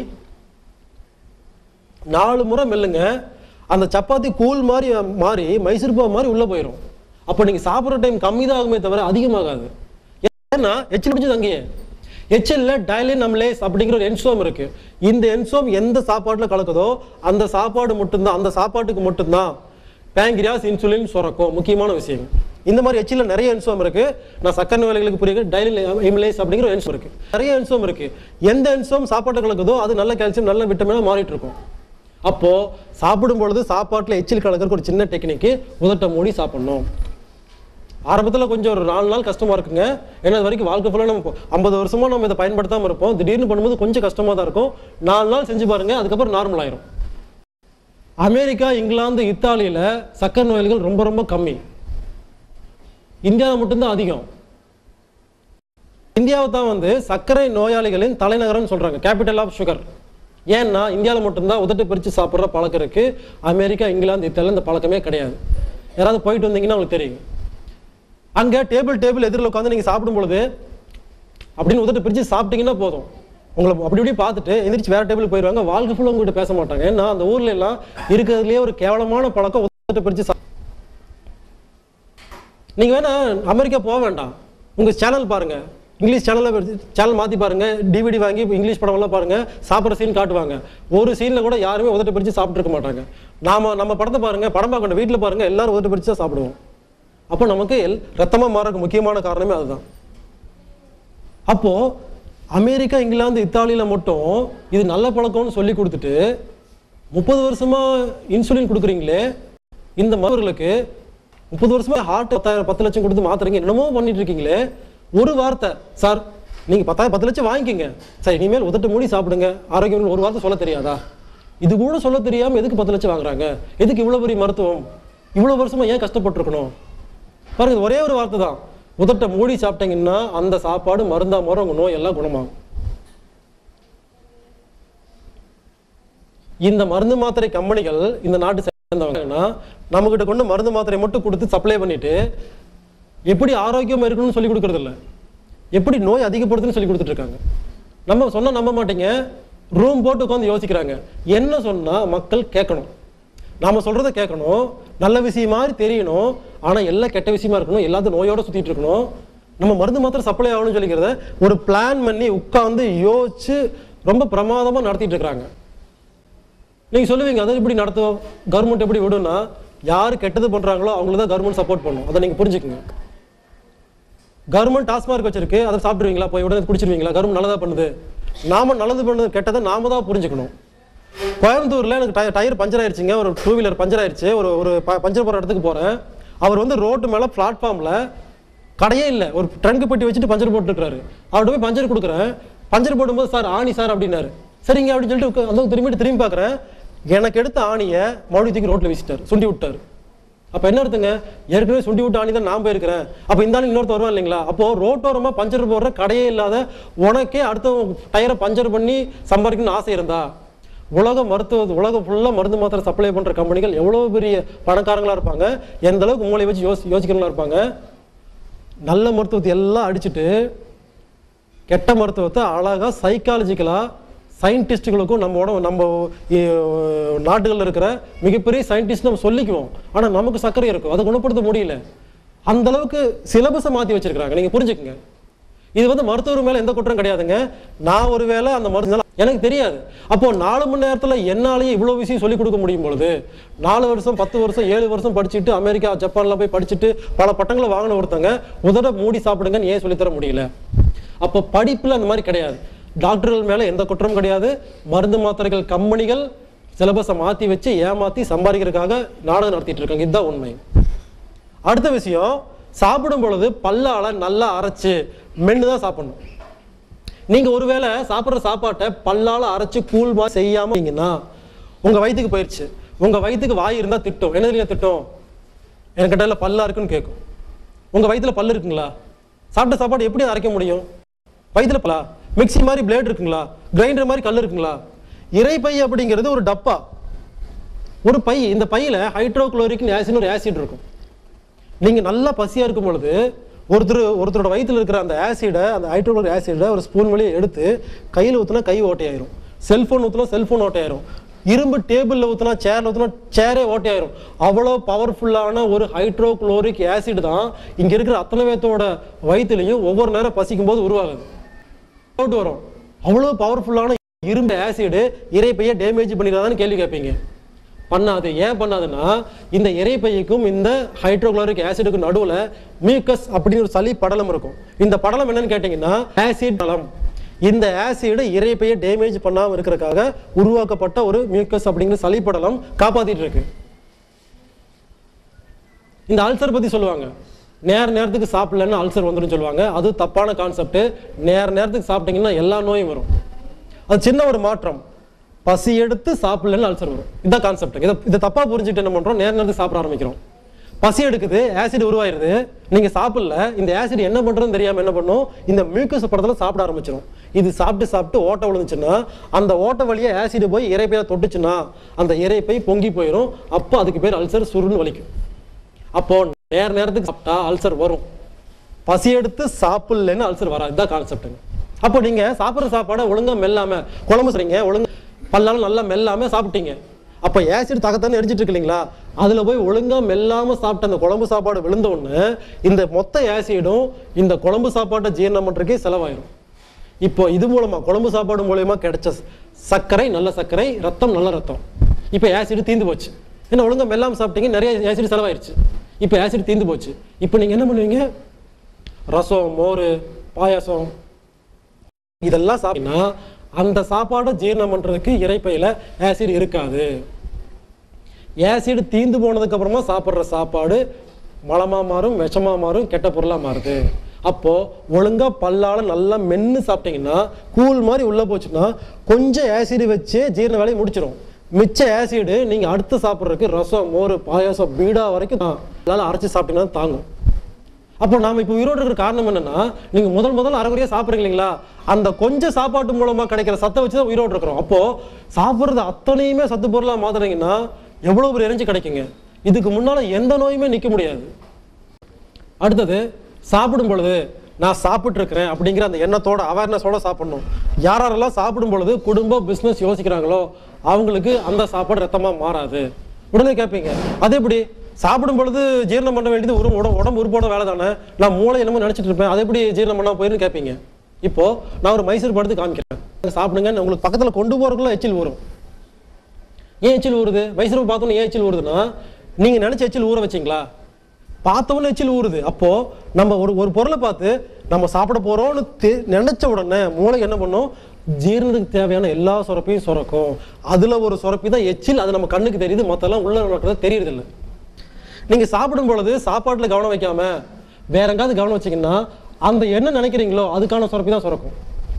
Speaker 1: நாலு முறை மெல்லுங்க அந்த சப்பாத்தி கூழ் மாதிரி மாறி மைசூர் பாவ் மாதிரி உள்ள போயிடும் அப்போ நீங்க சாப்பிட்ற டைம் கம்மி தான் ஆகுமே தவிர அதிகமாகாது ஏன்னா எச்சில் பிடிச்சது அங்கேயே எச்சில்ல டைலின் அம்லேஸ் அப்படிங்கிற ஒரு என்சோம் இருக்கு இந்த என்சோம் எந்த சாப்பாட்டுல கலக்குதோ அந்த சாப்பாடு மட்டும்தான் அந்த சாப்பாட்டுக்கு மட்டும்தான் பேங்கிரியாஸ் இன்சுலின் சுரக்கும் முக்கியமான விஷயம் இந்த மாதிரி எச்சில்ல நிறைய என்சோம் இருக்கு நான் சக்கரை நோயாளிகளுக்கு புரியுது டைலின் எம்லேஸ் அப்படிங்கிற என்சோம் இருக்கு நிறைய என்சோம் இருக்கு எந்த என்சோம் சாப்பாட்டு கலக்குதோ அது நல்ல கால்சியம் நல்ல விட்டமினா மாறிட்டு இருக்கும் அப்போ சாப்பிடும் பொழுது சாப்பாட்டுல எச்சில் கலக்கிறதுக்கு ஒரு சின்ன டெக்னிக்கு உதட்டை மூடி சாப்பிடணும் ஆரம்பத்தில் கொஞ்சம் ஒரு நாலு நாள் கஷ்டமா இருக்குங்க ஏன்னா இது வரைக்கும் வாழ்க்கை ஃபுல்லாக நம்ம ஐம்பது வருஷமா நம்ம இதை பயன்படுத்தாம இருப்போம் திடீர்னு பண்ணும்போது கொஞ்சம் கஷ்டமா தான் இருக்கும் நாலு நாள் செஞ்சு பாருங்க அதுக்கப்புறம் நார்மல் ஆயிரும் அமெரிக்கா இங்கிலாந்து இத்தாலியில சக்கரை நோயாளிகள் ரொம்ப ரொம்ப கம்மி இந்தியாவில் மட்டும்தான் அதிகம் இந்தியாவை தான் வந்து சர்க்கரை நோயாளிகளின் தலைநகரம்னு சொல்றாங்க கேபிட்டல் ஆஃப் சுகர் ஏன்னா இந்தியாவில் மட்டும்தான் உதட்டு பிரித்து சாப்பிட்ற பழக்கம் இருக்கு அமெரிக்கா இங்கிலாந்து இத்தாலி இந்த பழக்கமே கிடையாது யாராவது போயிட்டு வந்தீங்கன்னா உங்களுக்கு தெரியும் அங்க டேபிள் டேபிள் எதிரில் உட்காந்து நீங்க சாப்பிடும் பொழுது அப்படின்னு உதட்டு பிரிச்சு சாப்பிட்டீங்கன்னா போதும் உங்களை அப்படி இப்படி பார்த்துட்டு எந்திரிச்சு வேற டேபிள் போயிடுவாங்க வாழ்க்கை ஃபுல்லாக உங்ககிட்ட பேச மாட்டாங்க ஏன்னா அந்த ஊர்ல எல்லாம் இருக்கிறதுலயே ஒரு கேவலமான பழக்கம் உதட்டு பிரிச்சு சாப்~ நீங்க வேணா அமெரிக்கா போக வேண்டாம் உங்க சேனல் பாருங்க இங்கிலீஷ் சேனல்ல சேனல் மாத்தி பாருங்க டிவிடி வாங்கி இப்ப இங்கிலீஷ் படம் எல்லாம் பாருங்க சாப்பிட்ற சீன் காட்டுவாங்க ஒரு சீன்ல கூட யாருமே உதட்டு பிரிச்சு சாப்பிட்டு இருக்க மாட்டாங்க நாம நம்ம படத்தை பாருங்க படம் பார்க்கணும் வீட்டுல பாருங்க எல்லாரும் உதட்டு பிரிச்சு தான் சாப்பிடுவோம் அப்போ நமக்கு எல் ரத்தமா மாறதுக்கு முக்கியமான காரணமே அதுதான் அப்போ அமெரிக்கா இங்கிலாந்து இத்தாலியில மட்டும் இது நல்ல பழக்கம்னு சொல்லி கொடுத்துட்டு முப்பது வருஷமா இன்சுலின் கொடுக்குறீங்களே இந்த மருந்துகளுக்கு முப்பது வருஷமா ஹார்ட் பத்தாயிரம் பத்து லட்சம் கொடுத்து மாத்துறீங்க என்னமோ பண்ணிட்டு இருக்கீங்களே ஒரு வார்த்தை சார் நீங்க பத்தாயிரம் பத்து லட்சம் வாங்கிக்கோங்க சார் இனிமேல் உதட்டு மூடி சாப்பிடுங்க ஆரோக்கியம் ஒரு வார்த்தை சொல்ல தெரியாதா இது கூட சொல்ல தெரியாம எதுக்கு பத்து லட்சம் வாங்குறாங்க எதுக்கு இவ்வளவு பெரிய மருத்துவம் இவ்வளவு வருஷமா ஏன் கஷ்டப்பட்டிருக்கணும் பாருங்க இது ஒரே ஒரு வார்த்தை தான் உதட்டை மூடி சாப்பிட்டீங்கன்னா அந்த சாப்பாடு மருந்தா மாறும் உங்க நோய் எல்லாம் குணமாகும் இந்த மருந்து மாத்திரை கம்பெனிகள் இந்த நாட்டு சேர்ந்தவங்கன்னா நம்மகிட்ட கொண்டு மருந்து மாத்திரை மட்டும் கொடுத்து சப்ளை பண்ணிட்டு எப்படி ஆரோக்கியமா இருக்கணும்னு சொல்லி கொடுக்கறது இல்ல எப்படி நோய் அதிகப்படுத்துன்னு சொல்லி கொடுத்துட்டு இருக்காங்க நம்ம சொன்னா நம்ப மாட்டீங்க ரூம் போட்டு உட்காந்து யோசிக்கிறாங்க என்ன சொன்னா மக்கள் கேட்கணும் நாம சொல்றதை கேட்கணும் நல்ல விஷயம் மாதிரி தெரியணும் ஆனா எல்லாம் கெட்ட விஷயமா இருக்கணும் எல்லாத்தையும் நோயோட சுத்திட்டு இருக்கணும் நம்ம மருந்து மாத்திரை சப்ளை ஆகணும்னு சொல்லிக்கிறத ஒரு பிளான் பண்ணி உட்காந்து யோசிச்சு ரொம்ப பிரமாதமா நடத்திட்டு இருக்காங்க நீங்க சொல்லுவீங்க அதை எப்படி நடத்துவோம் கவர்மெண்ட் எப்படி விடும்னா யார் கெட்டது பண்றாங்களோ அவங்களுக்கு தான் கவர்மெண்ட் சப்போர்ட் பண்ணும் அதை நீங்க புரிஞ்சுக்கங்க கவர்மெண்ட் டாஸ்மார்க் வச்சிருக்கு அதை சாப்பிடுவீங்களா போய் உடனே குடிச்சிருவீங்களா கவர்மெண்ட் நல்லதா பண்ணுது நாம நல்லது பண்ணது கெட்டதை நாம தான் புரிஞ்சுக்கணும் கோயம்புத்தூர்ல எனக்கு டய- டயர் பஞ்சர் ஆயிருச்சுங்க ஒரு டூ வீலர் பஞ்சர் ஆயிருச்சு ஒரு ஒரு ப- பஞ்சர் போற இடத்துக்கு போறேன் அவர் வந்து ரோட்டு மேல பிளாட்ஃபார்ம்ல கடையே இல்லை ஒரு ட்ரங்க் பெட்டி வச்சுட்டு பஞ்சர் போட்டுருக்காரு அவர்கிட்ட போய் பஞ்சர் கொடுக்குறேன் பஞ்சர் போடும்போது சார் ஆணி சார் அப்படின்னாரு சரிங்க அப்படின்னு சொல்லிட்டு உட்கா- அந்த திரும்பிட்டு திரும்பி பார்க்குறேன் எனக்கு எடுத்த ஆணியை மறுபடியும் தூக்கி ரோட்ல வீசிட்டாரு சுண்டி விட்டாரு அப்ப என்ன அர்த்தங்க ஏற்கனவே சுண்டி விட்ட ஆணி தான் நான் போயிருக்கிறேன் அப்ப இந்த ஆணி இன்னொருத்த வருவான் இல்லைங்களா அப்போ ரோட்டோரமா பஞ்சர் போடுற கடையே இல்லாத உனக்கே அடுத்த டயரை பஞ்சர் பண்ணி சம்பாதிக்கணும்னு ஆசை இருந்தா உலக மருத்துவ உலகம் ஃபுல்லா மருந்து மாத்திரை சப்ளை பண்ற கம்பெனிகள் எவ்வளவு பெரிய பணக்காரங்களா இருப்பாங்க எந்த அளவுக்கு மூளை வச்சு யோசி யோசிக்கிறவங்களா இருப்பாங்க நல்ல மருத்துவத்தை எல்லாம் அடிச்சுட்டு கெட்ட மருத்துவத்தை அழகா சைக்காலஜிக்கலா சயின்டிஸ்ட்டுகளுக்கும் நம்மளோட நம்ம இ- நாட்டுகள்ல இருக்கிற மிகப்பெரிய சயின்டிஸ்ட் நம்ம சொல்லிக்குவோம் ஆனா நமக்கு சர்க்கரை இருக்கும் அதை குணப்படுத்த முடியல அந்த அளவுக்கு சிலபஸை மாத்தி வச்சிருக்காங்க நீங்க புரிஞ்சுக்கங்க இது வந்து மருத்துவர் மேல எந்த குற்றம் கிடையாதுங்க நான் ஒரு வேளை அந்த மருந்து எனக்கு தெரியாது அப்போ நாலு மணி நேரத்துல என்னாலேயே இவ்வளவு விஷயம் சொல்லிக் கொடுக்க முடியும் பொழுது நாலு வருஷம் பத்து வருஷம் ஏழு வருஷம் படிச்சுட்டு அமெரிக்கா ஜப்பான்ல போய் படிச்சுட்டு பல பட்டங்களை வாங்கின ஒருத்தங்க உதட மூடி சாப்பிடுங்கன்னு ஏன் சொல்லித்தர முடியல அப்போ படிப்புல அந்த மாதிரி கிடையாது டாக்டர்கள் மேல எந்த குற்றமும் கிடையாது மருந்து மாத்திரைகள் கம்பெனிகள் சிலபஸை மாத்தி வச்சு ஏமாத்தி சம்பாதிக்கிறதுக்காக நாடகம் நடத்திட்டு இருக்காங்க இதுதான் உண்மை அடுத்த விஷயம் சாப்பிடும் பொழுது பல்லால நல்லா அரைச்சு மென்னு தான் சாப்பிடணும் நீங்க ஒருவேளை சாப்பிடுற சாப்பாட்டை பல்லால அரைச்சு கூழ் மாதிரி செய்யாம இருந்தீங்கன்னா உங்க வயித்துக்கு போயிருச்சு உங்க வயித்துக்கு வாய் இருந்தா திட்டும் என்ன தெரியும் திட்டும் என்கிட்ட எல்லாம் பல்லா இருக்குன்னு கேட்கும் உங்க வயித்துல பல்லு இருக்குங்களா சாப்பிட்ட சாப்பாடு எப்படி அரைக்க முடியும் வயித்துல பல்லா மிக்ஸி மாதிரி பிளேட் இருக்குங்களா கிரைண்டர் மாதிரி கல் இருக்குங்களா இறைப்பை அப்படிங்கிறது ஒரு டப்பா ஒரு பை இந்த பையில ஹைட்ரோகுளோரிக் ஆசிட்னு ஒரு ஆசிட் இருக்கும் நீங்க நல்லா பசியா இருக்கும் பொழுது ஒருத்தர் ஒருத்தரோட வயித்துல இருக்கிற அந்த ஆசிடை அந்த ஹைட்ரோகுளோரிக் ஆசிடை ஒரு ஸ்பூன் வழியை எடுத்து கையில் ஊற்றினா கை ஓட்டையாயிரும் செல்ஃபோன் ஊற்றினா செல்ஃபோன் ஓட்டையாயிரும் இரும்பு டேபிளில் ஊற்றினா சேரில் ஊற்றினா சேரே ஓட்டையாயிரும் அவ்வளோ பவர்ஃபுல்லான ஒரு ஹைட்ரோகுளோரிக் ஆசிட் தான் இங்க இருக்கிற அத்தனை பேர்த்தோட வயிற்றுலையும் ஒவ்வொரு நேரம் பசிக்கும் போது உருவாகுது அவுட் வரும் அவ்வளோ பவர்ஃபுல்லான இரும்பு ஆசிடு இறைப்பையை டேமேஜ் பண்ணிடாதான்னு கேள்வி கேட்பீங்க பண்ணாது ஏன் பண்ணாதுன்னா இந்த இறைப்பைக்கும் இந்த ஹைட்ரோகுளோரிக் ஆசிடுக்கும் நடுவுல மியூக்கஸ் அப்படின்னு ஒரு சளி படலம் இருக்கும் இந்த படலம் என்னன்னு கேட்டீங்கன்னா ஆசிட் படலம் இந்த ஆசிட் இறைப்பையை டேமேஜ் பண்ணாம இருக்கிறதுக்காக உருவாக்கப்பட்ட ஒரு மியூக்கஸ் அப்படிங்கிற சளி படலம் காப்பாத்திட்டு இருக்கு இந்த அல்சர் பத்தி சொல்லுவாங்க நேர நேரத்துக்கு சாப்பிடலன்னு அல்சர் வந்துடும் சொல்லுவாங்க அது தப்பான கான்செப்ட் நேர நேரத்துக்கு சாப்பிட்டீங்கன்னா எல்லா நோயும் வரும் அது சின்ன ஒரு மாற்றம் பசி எடுத்து சாப்பிடலன்னு அல்சர் வரும் இதுதான் கான்செப்ட் இதை இதை தப்பா புரிஞ்சுட்டு என்ன பண்றோம் நேர நேரத்துக்கு சாப்பிட ஆரம்பிக்கிறோம் பசி எடுக்குது ஆசிட் உருவாயிருது நீங்க சாப்பிடல இந்த ஆசிட் என்ன பண்றதுன்னு தெரியாம என்ன பண்ணும் இந்த மியூக்கஸ் படத்துல சாப்பிட ஆரம்பிச்சிடும் இது சாப்பிட்டு சாப்பிட்டு ஓட்டை விழுந்துச்சுன்னா அந்த ஓட்டை வழியா ஆசிட் போய் இறைப்பையில தொட்டுச்சுன்னா அந்த இறைப்பை பொங்கி போயிடும் அப்போ அதுக்கு பேர் அல்சர் சுருன்னு வலிக்கும் அப்போ நேர நேரத்துக்கு சாப்பிட்டா அல்சர் வரும் பசி எடுத்து சாப்பிடலன்னு அல்சர் வராது இதுதான் கான்செப்ட்டுங்க அப்போ நீங்க சாப்பிட்ற சாப்பாடை ஒழுங்கா மெல்லாம குழம்பு செய்றீங்க ஒழுங்கா பல்லாலும் நல்லா மெல்லாம சாப்பிட்டீங்க அப்போ ஆசிட் தகத்தானே எரிஞ்சிட்டு இருக்கு இல்லைங்களா அதுல போய் ஒழுங்கா மெல்லாம சாப்பிட்ட அந்த குழம்பு சாப்பாடு விழுந்த உடனே இந்த மொத்த ஆசிடும் இந்த குழம்பு சாப்பாட்டை ஜீரணம் பண்றதுக்கே செலவாயிரும் இப்போ இது மூலமா குழம்பு சாப்பாடு மூலயமா கிடைச்ச சர்க்கரை நல்ல சர்க்கரை ரத்தம் நல்ல ரத்தம் இப்போ ஆசிட் தீந்து போச்சு என்ன ஒழுங்கா மெல்லாம சாப்பிட்டீங்க நிறைய ஆசிட் செலவாயிருச்சு இப்போ ஆசிட் தீந்து போச்சு இப்போ நீங்க என்ன பண்ணுவீங்க ரசம் மோர் பாயாசம் இதெல்லாம் சாப்பிட்டீங்கன்னா அந்த சாப்பாடை ஜீரணம் பண்றதுக்கு இறைப்பையில ஆசிட் இருக்காது ஆசிட் தீந்து போனதுக்கு அப்புறமா சாப்பிட்ற சாப்பாடு மலமா மாறும் விஷமா மாறும் கெட்ட பொருளா மாறுது அப்போ ஒழுங்கா பல்லால நல்லா மென்னு சாப்பிட்டீங்கன்னா கூழ் மாதிரி உள்ள போச்சுன்னா கொஞ்சம் ஆசிட் வச்சு ஜீரண வேலையை முடிச்சிடும் மிச்ச ஆசிடு நீங்க அடுத்து சாப்பிட்றதுக்கு ரசம் மோர் பாயாசம் பீடா வரைக்கும் தான் அதனால அரைச்சு சாப்பிட்டீங்கன்னா தாங்கும் அப்போ நாம இப்போ உயிரோடு இருக்கிற காரணம் என்னன்னா நீங்க முதல் முதல்ல அரைகுறையா சாப்பிடுறீங்க இல்லைங்களா அந்த கொஞ்சம் சாப்பாட்டு மூலமா கிடைக்கிற சத்தை வச்சு தான் உயிரோடு இருக்கிறோம் அப்போ சாப்பிட்றது அத்தனையுமே சத்து பொருளா மாத்துறீங்கன்னா எவ்வளவு ஒரு எனர்ஜி கிடைக்குங்க இதுக்கு முன்னால எந்த நோயுமே நிக்க முடியாது அடுத்தது சாப்பிடும் பொழுது நான் சாப்பிட்டு இருக்கிறேன் அப்படிங்கிற அந்த எண்ணத்தோட அவேர்னஸோட சாப்பிடணும் யார் யாரெல்லாம் சாப்பிடும் பொழுது குடும்பம் பிசினஸ் யோசிக்கிறாங்களோ அவங்களுக்கு அந்த சாப்பாடு ரத்தமா மாறாது உடனே கேட்பீங்க அது எப்படி சாப்பிடும் பொழுது ஜீரணம் பண்ண வேண்டியது ஒரு உடம்பு உடம்பு உறுப்போட வேலை தானே நான் மூளை என்னமோ நினைச்சிட்டு இருப்பேன் அது எப்படி ஜீரணம் பண்ணா போயிருன்னு கேட்பீங்க இப்போ நான் ஒரு மைசூர் படுத்து காமிக்கிறேன் சாப்பிடுங்கன்னு உங்களுக்கு பக்கத்துல கொண்டு போறதுக்குள்ள எச்சில் வரும் ஏன் எச்சில் ஊறுது மைசூர் பார்த்தோன்னே ஏன் எச்சில் ஊறுதுன்னா நீங்க நினைச்ச எச்சில் ஊற வச்சீங்களா பார்த்தவொன்னே எச்சில் ஊறுது அப்போ நம்ம ஒரு ஒரு பொருளை பார்த்து நம்ம சாப்பிட போறோம்னு தெ- நினைச்ச உடனே மூளை என்ன பண்ணும் ஜீரணத்துக்கு தேவையான எல்லா சுரப்பையும் சுரக்கும் அதுல ஒரு சுரப்பி தான் எச்சில் அது நம்ம கண்ணுக்கு தெரியுது மத்தெல்லாம் உள்ள நடக்கிறது தெரியறது இல்லை நீங்க சாப்பிடும் பொழுது சாப்பாட்டுல கவனம் வைக்காம வேற எங்காவது கவனம் வச்சீங்கன்னா அந்த என்ன நினைக்கிறீங்களோ அதுக்கான சுரப்பி தான் சுரக்கும்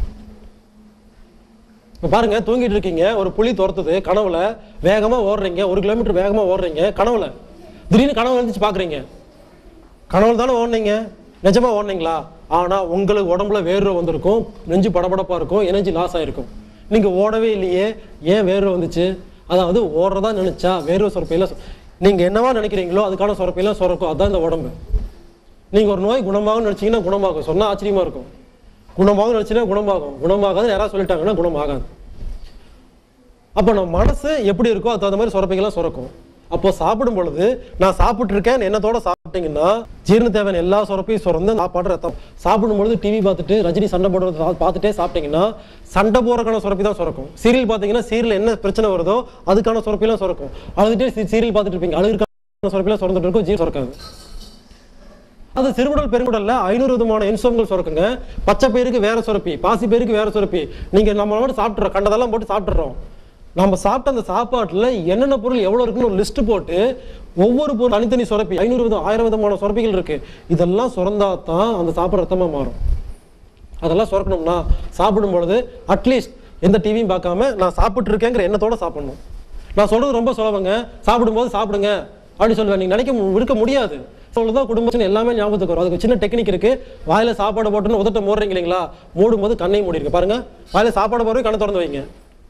Speaker 1: இப்ப பாருங்க தூங்கிட்டு இருக்கீங்க ஒரு புலி துரத்துது கனவுல வேகமா ஓடுறீங்க ஒரு கிலோமீட்டர் வேகமா ஓடுறீங்க கனவுல திடீர்னு கனவு எழுந்துச்சு பாக்குறீங்க கனவுல தானே ஓடுனீங்க நிஜமா ஓடுனீங்களா ஆனா உங்களுக்கு உடம்புல வேர்வை வந்திருக்கும் நெஞ்சு படபடப்பா இருக்கும் எனர்ஜி லாஸ் ஆயிருக்கும் நீங்க ஓடவே இல்லையே ஏன் வேர்வை வந்துச்சு அதாவது ஓடுறதா நினைச்சா வேர்வை சுரப்பையெல்லாம் சு- நீங்க என்னவா நினைக்கிறீங்களோ அதுக்கான சுரப்பையெல்லாம் சுரக்கும் அதான் இந்த உடம்பு நீங்க ஒரு நோய் குணமாகும் நினைச்சீங்கன்னா குணமாகும் சொன்னா ஆச்சரியமா இருக்கும் குணமாகும் நினைச்சீங்கன்னா குணமாகும் குணமாகாது யாராவது சொல்லிட்டாங்கன்னா குணமாகாது அப்போ நம்ம மனசு எப்படி இருக்கோ அதுக்கு தகுந்த மாதிரி சுரப்பைகள்லாம் சுரக்கும் அப்போ சாப்பிடும் பொழுது நான் சாப்பிட்டு இருக்கேன் எண்ணத்தோட சாப்பிட்டு சாப்பிட்டீங்கன்னா ஜீரண தேவையான எல்லா சுரப்பையும் சுரந்து சாப்பாடு ரத்தம் சாப்பிடும்பொழுது டிவி பார்த்துட்டு ரஜினி சண்டை போடுறத பா- பார்த்துட்டே சாப்பிட்டீங்கன்னா சண்டை போறதுக்கான சுரப்பி தான் சுரக்கும் சீரியல் பார்த்தீங்கன்னா சீரியல் என்ன பிரச்சனை வருதோ அதுக்கான சுரப்பிலாம் சுரக்கும் அழுதுட்டே சீரியல் பார்த்துட்டு இருப்பீங்க அழுதுக்கான சுரப்பிலாம் சுரந்துட்டு இருக்கும் ஜீரணம் சுரக்காது அது சிறுகுடல் பெருங்குடல்ல ஐநூறு விதமான என்சோம்கள் சுரக்குங்க பச்சை பயிருக்கு வேற சுரப்பி பாசி பயிருக்கு வேற சுரப்பி நீங்க நம்மளோட சாப்பிட்றோம் கண்டதெல்லாம் போட்டு சாப்பிட்றோம் நம்ம சாப்பிட்ட அந்த சாப்பாட்டுல என்னென்ன பொருள் எவ்வளவு இருக்குன்னு ஒரு லிஸ்ட் போட்டு ஒவ்வொரு பொருள் தனித்தனி சுரப்பி ஐநூறு விதம் ஆயிரம் விதமான சுரப்பிகள் இருக்கு இதெல்லாம் சுரந்தா தான் அந்த சாப்பிட்ற ரத்தமா மாறும் அதெல்லாம் சுரக்கணும்னா சாப்பிடும் பொழுது அட்லீஸ்ட் எந்த டிவியும் பார்க்காம நான் சாப்பிட்டு இருக்கேங்கிற எண்ணத்தோட சாப்பிடணும் நான் சொல்றது ரொம்ப சுலபங்க சாப்பிடும்போது சாப்பிடுங்க அப்படின்னு சொல்லுவேன் நீங்க நினைக்க மு- இருக்க முடியாது சொல்லுதான் குடும்பம் எல்லாமே ஞாபகத்துக்கு வரும் அதுக்கு சின்ன டெக்னிக் இருக்கு வாயில சாப்பாடு போட்டுன்னு உதட்ட மூடுறீங்க இல்லைங்களா மூடும்போது கண்ணையும் மூடி இருக்கு பாருங்க வாயில சாப்பாடு போடுறது கண்ணை திறந்து வைங்க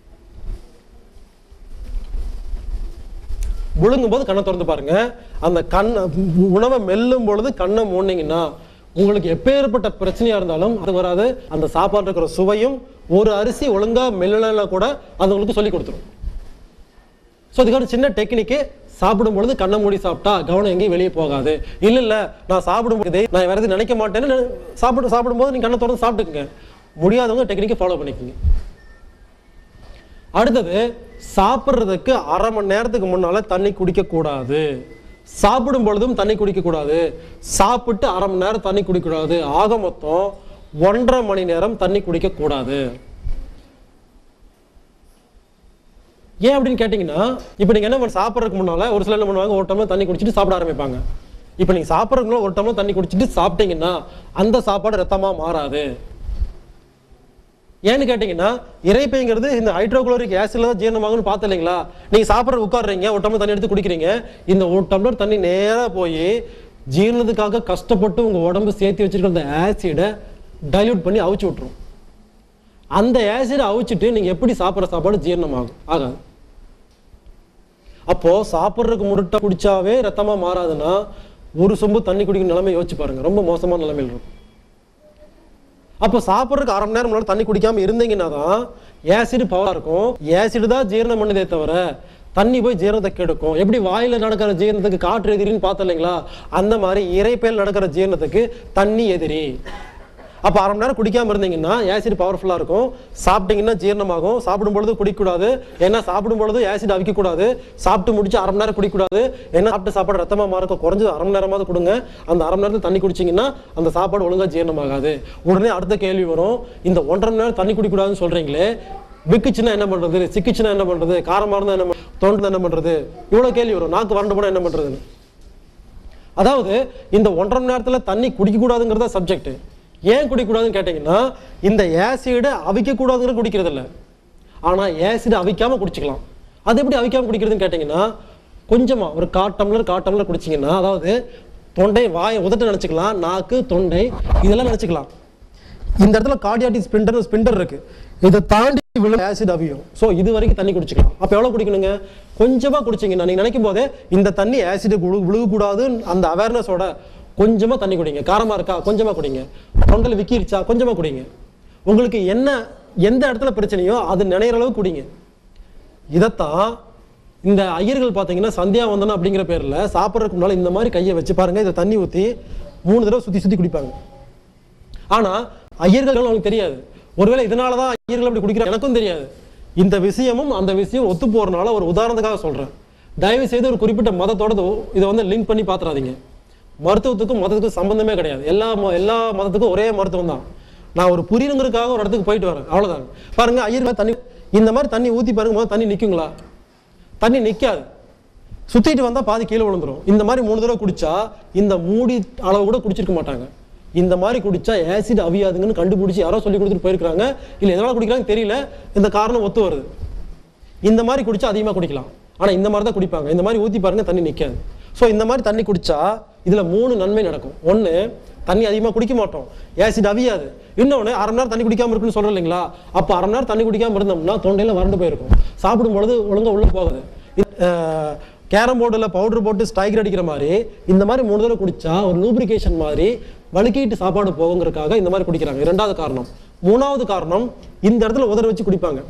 Speaker 1: விழுங்கும் போது கண்ணை திறந்து பாருங்க அந்த கண் உணவை மெல்லும் பொழுது கண்ணை மூடினீங்கன்னா உங்களுக்கு எப்பேற்பட்ட பிரச்சனையா இருந்தாலும் அது வராது அந்த சாப்பாடு இருக்கிற சுவையும் ஒரு அரிசி ஒழுங்கா மெல்லனா கூட அது உங்களுக்கு சொல்லி கொடுத்துரும் ஸோ இதுக்கான சின்ன டெக்னிக்கு சாப்பிடும் பொழுது கண்ணை மூடி சாப்பிட்டா கவனம் எங்கேயும் வெளியே போகாது இல்ல இல்ல நான் சாப்பிடும் போதே நான் வேற எதுவும் நினைக்க மாட்டேன்னு நான் சாப்பிடு சாப்பிடும்போது நீங்க கண்ணை திறந்து சாப்பிட்டுக்குங்க முடியாதவங்க டெக்னிக்கை ஃபாலோ பண்ணிக்கோங்க அடுத்தது சாப்பிட்றதுக்கு அரை மணி நேரத்துக்கு முன்னால தண்ணி குடிக்க கூடாது சாப்பிடும் பொழுதும் தண்ணி குடிக்க கூடாது சாப்பிட்டு அரை மணி நேரம் தண்ணி குடிக்க கூடாது ஆக மொத்தம் ஒன்றரை மணி நேரம் தண்ணி குடிக்க கூடாது ஏன் அப்படின்னு கேட்டிங்கன்னா இப்போ நீங்கள் என்ன பண்ண சாப்பிட்றதுக்கு முன்னால ஒரு சிலர் என்ன பண்ணுவாங்க ஒரு டம்ளர் தண்ணி குடிச்சிட்டு சாப்பிட ஆரம்பிப்பாங்க இப்போ நீங்கள் சாப்பிட்றதுக்கு முன்னால ஒரு டம்ளர் தண்ணி குடிச்சிட்டு சாப்பிட்டீங்கன்னா அந்த சாப்பாடு ரத்தமாக மாறாது ஏன்னு கேட்டிங்கன்னா இறைப்பைங்கிறது இந்த ஹைட்ரோகுளோரிக் ஆசிட்ல தான் ஜீரணமாகும்னு பார்த்து இல்லைங்களா நீங்க சாப்பிட்ற உட்காடுறீங்க ஒரு டம்ளர் தண்ணி எடுத்து குடிக்கிறீங்க இந்த ஒரு டம்ளர் தண்ணி நேரா போய் ஜீரணத்துக்காக கஷ்டப்பட்டு உங்க உடம்பு சேர்த்து வச்சிருக்கிற அந்த ஆசிடை டைல்யூட் பண்ணி அவிச்சு விட்டுரும் அந்த ஆசிடை அவிச்சிட்டு நீங்க எப்படி சாப்பிட்ற சாப்பாடு ஜீரணமாகும் ஆகாது அப்போ சாப்பிட்றதுக்கு முருட்டை குடிச்சாவே ரத்தமா மாறாதுன்னா ஒரு சொம்பு தண்ணி குடிக்கிற நிலைமை யோசிச்சு பாருங்க ரொம்ப மோசமான நிலைமையில் இருக்கும் அப்போ சாப்பிட்றதுக்கு அரை மணி நேரம் முன்னாடி தண்ணி குடிக்காம இருந்தீங்கன்னா தான் ஏசிடு பவரா இருக்கும் ஏசிடு தான் ஜீரணம் பண்ணுதே தவிர தண்ணி போய் ஜீரணத்தை கெடுக்கும் எப்படி வாயில நடக்கிற ஜீரணத்துக்கு காற்று எதிரின்னு பார்த்தோம் இல்லைங்களா அந்த மாதிரி இறைப்பையில் நடக்கிற ஜீரணத்துக்கு தண்ணி எதிரி அப்போ அரை மணி நேரம் குடிக்காம இருந்தீங்கன்னா ஆசிட் பவர்ஃபுல்லாக இருக்கும் சாப்பிட்டீங்கன்னா ஜீரணமாகும் சாப்பிடும் பொழுது குடிக்கக்கூடாது ஏன்னா சாப்பிடும் பொழுது ஆசிட் அவிக்கக்கூடாது சாப்பிட்டு முடிச்சு அரை மணி நேரம் குடிக்கக்கூடாது ஏன்னா சாப்பிட்டு சாப்பாடு ரத்தமாக மாறக்க குறைஞ்சது அரை மணி நேரமாவது கொடுங்க அந்த அரை மணி நேரத்தில் தண்ணி குடிச்சிங்கன்னா அந்த சாப்பாடு ஒழுங்கா ஜீரணமாகாது உடனே அடுத்த கேள்வி வரும் இந்த ஒன்றரை மணி நேரம் தண்ணி குடிக்கக்கூடாதுன்னு சொல்றீங்களே விக்குச்சுன்னா என்ன பண்றது சிக்கிச்சுன்னா என்ன பண்றது காரமா இருந்தா என்ன பண்றது? தோண்டுனா என்ன பண்றது இவ்வளவு கேள்வி வரும் நாக்கு வறண்டு போனா என்ன பண்றதுன்னு அதாவது இந்த ஒன்றரை மணி நேரத்துல தண்ணி குடிக்க கூடாதுங்கிறத சப்ஜெக்ட் ஏன் குடிக்கக்கூடாதுன்னு கேட்டீங்கன்னா இந்த ஆசிடை அவிக்க கூடாதுங்கிற குடிக்கிறது இல்ல ஆனா ஆசிட் அவிக்காம குடிச்சுக்கலாம் அது எப்படி அவிக்காம குடிக்கிறதுன்னு கேட்டீங்கன்னா கொஞ்சமா ஒரு கால் டம்ளர் கால் டம்ளர் குடிச்சீங்கன்னா அதாவது தொண்டை வாய் உதட்டு நினைச்சுக்கலாம் நாக்கு தொண்டை இதெல்லாம் நினைச்சுக்கலாம் இந்த இடத்துல கார்டியாட்டிக் ஸ்பிண்டர் ஸ்பிண்டர் இருக்கு இதை தாண்டி விழு ஆசிட் அவியும் ஸோ இது வரைக்கும் தண்ணி குடிச்சுக்கலாம் அப்போ எவ்வளோ குடிக்கணுங்க கொஞ்சமா குடிச்சிங்கன்னா நீங்க நினைக்கும் போதே இந்த தண்ணி ஆசிட் விழுகக்கூடாது அந்த அவேர்னஸோட கொஞ்சமா தண்ணி குடிங்க காரமா இருக்கா கொஞ்சமா குடிங்க தொண்டல் விக்கிருச்சா கொஞ்சமா குடிங்க உங்களுக்கு என்ன எந்த இடத்துல பிரச்சனையோ அது நினைக்கிற அளவுக்கு குடிங்க இதைத்தான் இந்த ஐயர்கள் பார்த்தீங்கன்னா சந்தியாவந்தனம் அப்படிங்கிற பேர்ல சாப்பிட்றதுக்கு முன்னால இந்த மாதிரி கையை வச்சு பாருங்க இதை தண்ணி ஊற்றி மூணு தடவை சுத்தி சுத்தி குடிப்பாங்க ஆனா ஐயர்கள் அவங்களுக்கு தெரியாது ஒருவேளை இதனால தான் ஐயர்கள் அப்படி குடிக்கிறாங்க எனக்கும் தெரியாது இந்த விஷயமும் அந்த விஷயம் ஒத்து போறதுனால ஒரு உதாரணத்துக்காக சொல்றேன் தயவு செய்து ஒரு குறிப்பிட்ட மதத்தோட இது- இதை வந்து லிங்க் பண்ணி பாத்துறாதீங்க மருத்துவத்துக்கும் மதத்துக்கும் சம்பந்தமே கிடையாது எல்லா ம- எல்லா மதத்துக்கும் ஒரே மருத்துவம் தான் நான் ஒரு புரியணுங்கிறதுக்காக ஒரு இடத்துக்கு போயிட்டு வரேன் அவ்வளவுதான் பாருங்க ஐயர்கள் தண்ணி இந்த மாதிரி தண்ணி ஊத்தி பாருங்க முதல்ல தண்ணி நிக்குங்களா தண்ணி நிக்காது சுத்திட்டு வந்தா பாதி கீழே விழுந்துரும் இந்த மாதிரி மூணு தடவை குடிச்சா இந்த மூடி அளவு கூட குடிச்சிருக்க மாட்டாங்க இந்த மாதிரி குடிச்சா ஆசிட் அவியாதுங்கன்னு கண்டுபிடிச்சு யாரோ சொல்லி கொடுத்துட்டு போயிருக்காங்க இல்ல எதனால குடிக்கிறாங்க தெரியல இந்த காரணம் ஒத்து வருது இந்த மாதிரி குடிச்சா அதிகமா குடிக்கலாம் ஆனா இந்த மாதிரி தான் குடிப்பாங்க இந்த மாதிரி ஊத்தி பாருங்க தண்ணி நிக்காது ஸோ இந்த மாதிரி தண்ணி குடிச்சா இதுல மூணு நன்மை நடக்கும் ஒண்ணு தண்ணி அதிகமா குடிக்க மாட்டோம் ஆசிட் அவியாது இன்னொன்னு அரை மணி நேரம் தண்ணி குடிக்காம இருக்குன்னு சொல்றோம் இல்லைங்களா அப்ப அரை மணி நேரம் தண்ணி குடிக்காம இருந்தோம்னா தொண்டையில வறண்டு போயிருக்கும் சாப்பிடும் பொழுது ஒழுங்கா உள்ள போகுது கேரம் போர்டில் பவுடர் போட்டு ஸ்ட்ரைக்கர் அடிக்கிற மாதிரி இந்த மாதிரி மூணு தடவை குடிச்சா ஒரு லூப்ரிகேஷன் மாதிரி வழுக்கிட்டு சாப்பாடு போகுங்கிறதுக்காக இந்த மாதிரி குடிக்கிறாங்க இரண்டாவது காரணம் மூணாவது காரணம் இந்த இடத்துல உதற வச்சு குடிப்பாங்க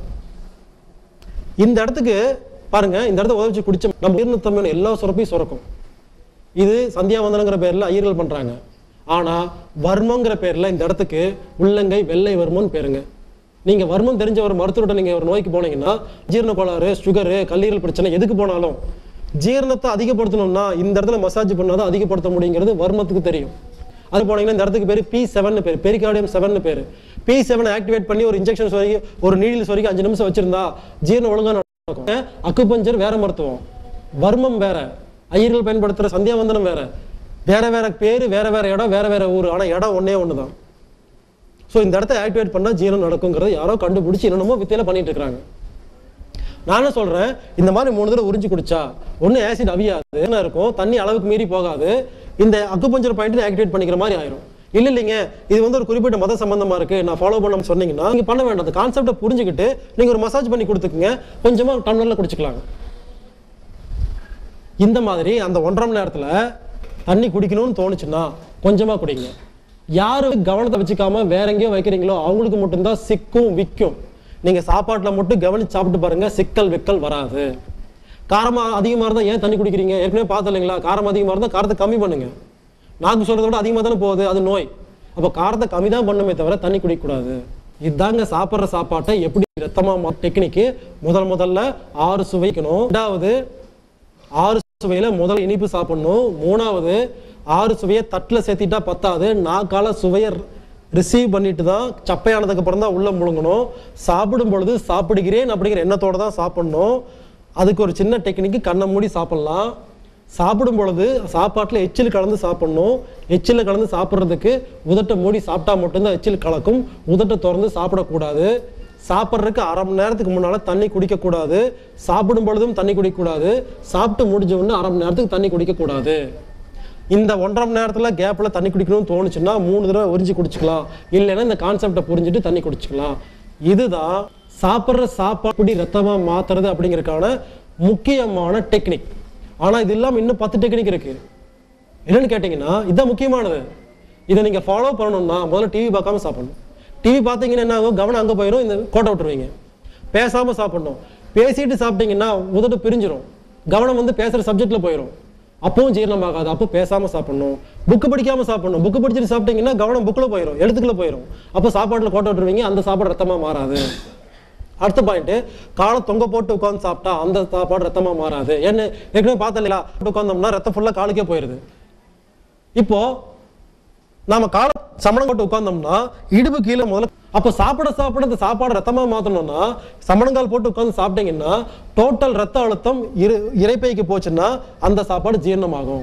Speaker 1: இந்த இடத்துக்கு பாருங்க இந்த இடத்துல உதவி வச்சு குடிச்ச நம்ம உயிர்நத்தமையான எல்லா சுரப்பையும் சுரக்கும் இது சந்தியாவந்தனங்கிற பேர்ல ஐயர்கள் பண்றாங்க ஆனா வர்மங்கிற பேர்ல இந்த இடத்துக்கு உள்ளங்கை வெள்ளை வர்மம்னு பேருங்க நீங்க வர்மம் தெரிஞ்ச ஒரு மருத்துவர்கிட்ட நீங்க ஒரு நோய்க்கு போனீங்கன்னா ஜீரண கோளாறு சுகரு கல்லீரல் பிரச்சனை எதுக்கு போனாலும் ஜீரணத்தை அதிகப்படுத்தணும்னா இந்த இடத்துல மசாஜ் பண்ணாதான் அதிகப்படுத்த முடியுங்கிறது வர்மத்துக்கு தெரியும் அது போனீங்கன்னா இந்த இடத்துக்கு பேர் பி செவன் பேர் பெரிகார்டியம் செவன் பேர் பி செவன் ஆக்டிவேட் பண்ணி ஒரு இன்ஜெக்ஷன்ஸ் வரைக்கும் ஒரு நீடில்ஸ் வரைக்கும் அஞ்சு நிமிஷம் வச்சிருந்தா ஜீரணம் ஒழுங்கா நடக்கும் அக்குபஞ்சர் வேற மருத்துவம் வர்மம் வேற ஐயர்கள் பயன்படுத்துற சந்தியாவந்தனம் வேற வேற வேற பேரு வேற வேற இடம் வேற வேற ஊர் ஆனா இடம் ஒண்ணே ஒண்ணுதான் ஸோ இந்த இடத்த ஆக்டிவேட் பண்ணா ஜீரணம் நடக்குங்கிறத யாரோ கண்டுபிடிச்சி என்னென்னமோ வித்தையில பண்ணிட்டு இருக்காங்க நான் என்ன சொல்றேன் இந்த மாதிரி மூணு தடவை உறிஞ்சு குடிச்சா ஒண்ணு ஆசிட் அவியாது என்ன இருக்கும் தண்ணி அளவுக்கு மீறி போகாது இந்த அக்குபஞ்சர் பாயிண்ட் ஆக்டிவேட் பண்ணிக்கிற மாதிரி ஆயிரும் இல்ல இல்லைங்க இது வந்து ஒரு குறிப்பிட்ட மத சம்பந்தமா இருக்கு நான் ஃபாலோ பண்ண சொன்னீங்கன்னா நீங்க பண்ண வேண்டாம் அந்த கான்செப்டை புரிஞ்சுக்கிட்டு நீங்க ஒரு மசாஜ் பண்ணி கொடுத்துக்குங்க கொஞ்சமா டம்ளர்ல குடிச்சுக்கலாங்க இந்த மாதிரி அந்த ஒன்றரை மணி நேரத்துல தண்ணி குடிக்கணும்னு தோணுச்சுன்னா கொஞ்சமா குடிங்க யாரு கவனத்தை வச்சுக்காம வேற எங்கேயோ வைக்கிறீங்களோ அவங்களுக்கு மட்டும்தான் சிக்கும் விக்கும் நீங்க சாப்பாட்டுல மட்டும் கவனிச்சு சாப்பிட்டு பாருங்க சிக்கல் விக்கல் வராது காரமா அதிகமா இருந்தா ஏன் தண்ணி குடிக்கிறீங்க ஏற்கனவே பார்த்தோம் இல்லைங்களா காரம் அதிகமா இருந்தா காரத்தை கம்மி பண்ணுங்க நாக்கு சொல்றதை விட அதிகமா தானே போகுது அது நோய் அப்போ காரத்தை கம்மி தான் பண்ணுமே தவிர தண்ணி குடிக்கக்கூடாது இதாங்க சாப்பிட்ற சாப்பாட்டை எப்படி ரத்தமா டெக்னிக்கு முதல் முதல்ல ஆறு சுவைக்கணும் ரெண்டாவது ஆறு சுவையில முதல் இனிப்பு சாப்பிடணும் மூணாவது ஆறு சுவையை தட்டில் சேர்த்திட்டா பத்தாது நாக்கால சுவையை ரிசீவ் பண்ணிட்டு தான் சப்பையானதுக்கு அப்புறம் தான் உள்ள முழுங்கணும் சாப்பிடும் பொழுது சாப்பிடுகிறேன் அப்படிங்கிற எண்ணத்தோட தான் சாப்பிடணும் அதுக்கு ஒரு சின்ன டெக்னிக்கு கண்ணை மூடி சாப்பிடலாம் சாப்பிடும் பொழுது சாப்பாட்டில் எச்சில் கலந்து சாப்பிடணும் எச்சில் கலந்து சாப்பிட்றதுக்கு உதட்டை மூடி சாப்பிட்டா மட்டும்தான் எச்சில் கலக்கும் உதட்டை திறந்து சாப்பிடக்கூடாது சாப்பிட்றதுக்கு அரை மணி நேரத்துக்கு முன்னால தண்ணி குடிக்கக்கூடாது சாப்பிடும் பொழுதும் தண்ணி குடிக்கக்கூடாது சாப்பிட்டு முடிஞ்ச உடனே அரை மணி நேரத்துக்கு தண்ணி குடிக்கக்கூடாது இந்த ஒன்றரை மணி நேரத்தில் கேப்பில் தண்ணி குடிக்கணும்னு தோணுச்சுன்னா மூணு தடவை உறிஞ்சி குடிச்சுக்கலாம் இல்லைன்னா இந்த கான்செப்டை புரிஞ்சுட்டு தண்ணி குடிச்சுக்கலாம் இதுதான் சாப்பிட்ற சாப்பாடு ரத்தமாக மாத்துறது அப்படிங்கறதுக்கான முக்கியமான டெக்னிக் ஆனால் இது இல்லாமல் இன்னும் பத்து டெக்னிக் இருக்கு என்னன்னு கேட்டிங்கன்னா இதுதான் முக்கியமானது இதை நீங்கள் ஃபாலோ பண்ணணும்னா முதல்ல டிவி பார்க்காம சாப்பிடணும் டிவி பார்த்தீங்கன்னா என்ன ஆகும் கவனம் அங்கே போயிடும் இந்த கோட்டை விட்டுருவீங்க பேசாமல் சாப்பிடணும் பேசிட்டு சாப்பிட்டீங்கன்னா உதடு பிரிஞ்சிரும் கவனம் வந்து பேசுகிற சப்ஜெக்டில் போயிடும் அப்பவும் ஜீரணமாகாது அப்போ பேசாமல் சாப்பிடணும் புக்கு படிக்காமல் சாப்பிடணும் புக்கு படிச்சுட்டு சாப்பிட்டீங்கன்னா கவனம் புக்கில் போயிடும் எழுத்துக்குள்ள போயிடும் அப்போ சாப்பாட்டில் கோட்டை விட்டுருவீங்க அந்த சாப்பாடு ரத்தமாக மாறாது அடுத்த பாயிண்ட் காலை தொங்க போட்டு உட்காந்து சாப்பிட்டா அந்த சாப்பாடு ரத்தமா மாறாது என்ன ஏற்கனவே பார்த்தேன் இல்லையா உட்காந்தோம்னா ரத்தம் ஃபுல்லா காலுக்கே போயிருது இப்போ நாம காலை சமணம் போட்டு உட்கார்ந்தோம்னா இடுப்பு கீழே முதல்ல அப்போ சாப்பிட சாப்பிட அந்த சாப்பாடு ரத்தமா மாத்தணும்னா சமணங்கால் போட்டு உட்கார்ந்து சாப்பிட்டீங்கன்னா டோட்டல் ரத்த அழுத்தம் இரு இறைப்பைக்கு போச்சுன்னா அந்த சாப்பாடு ஜீரணமாகும்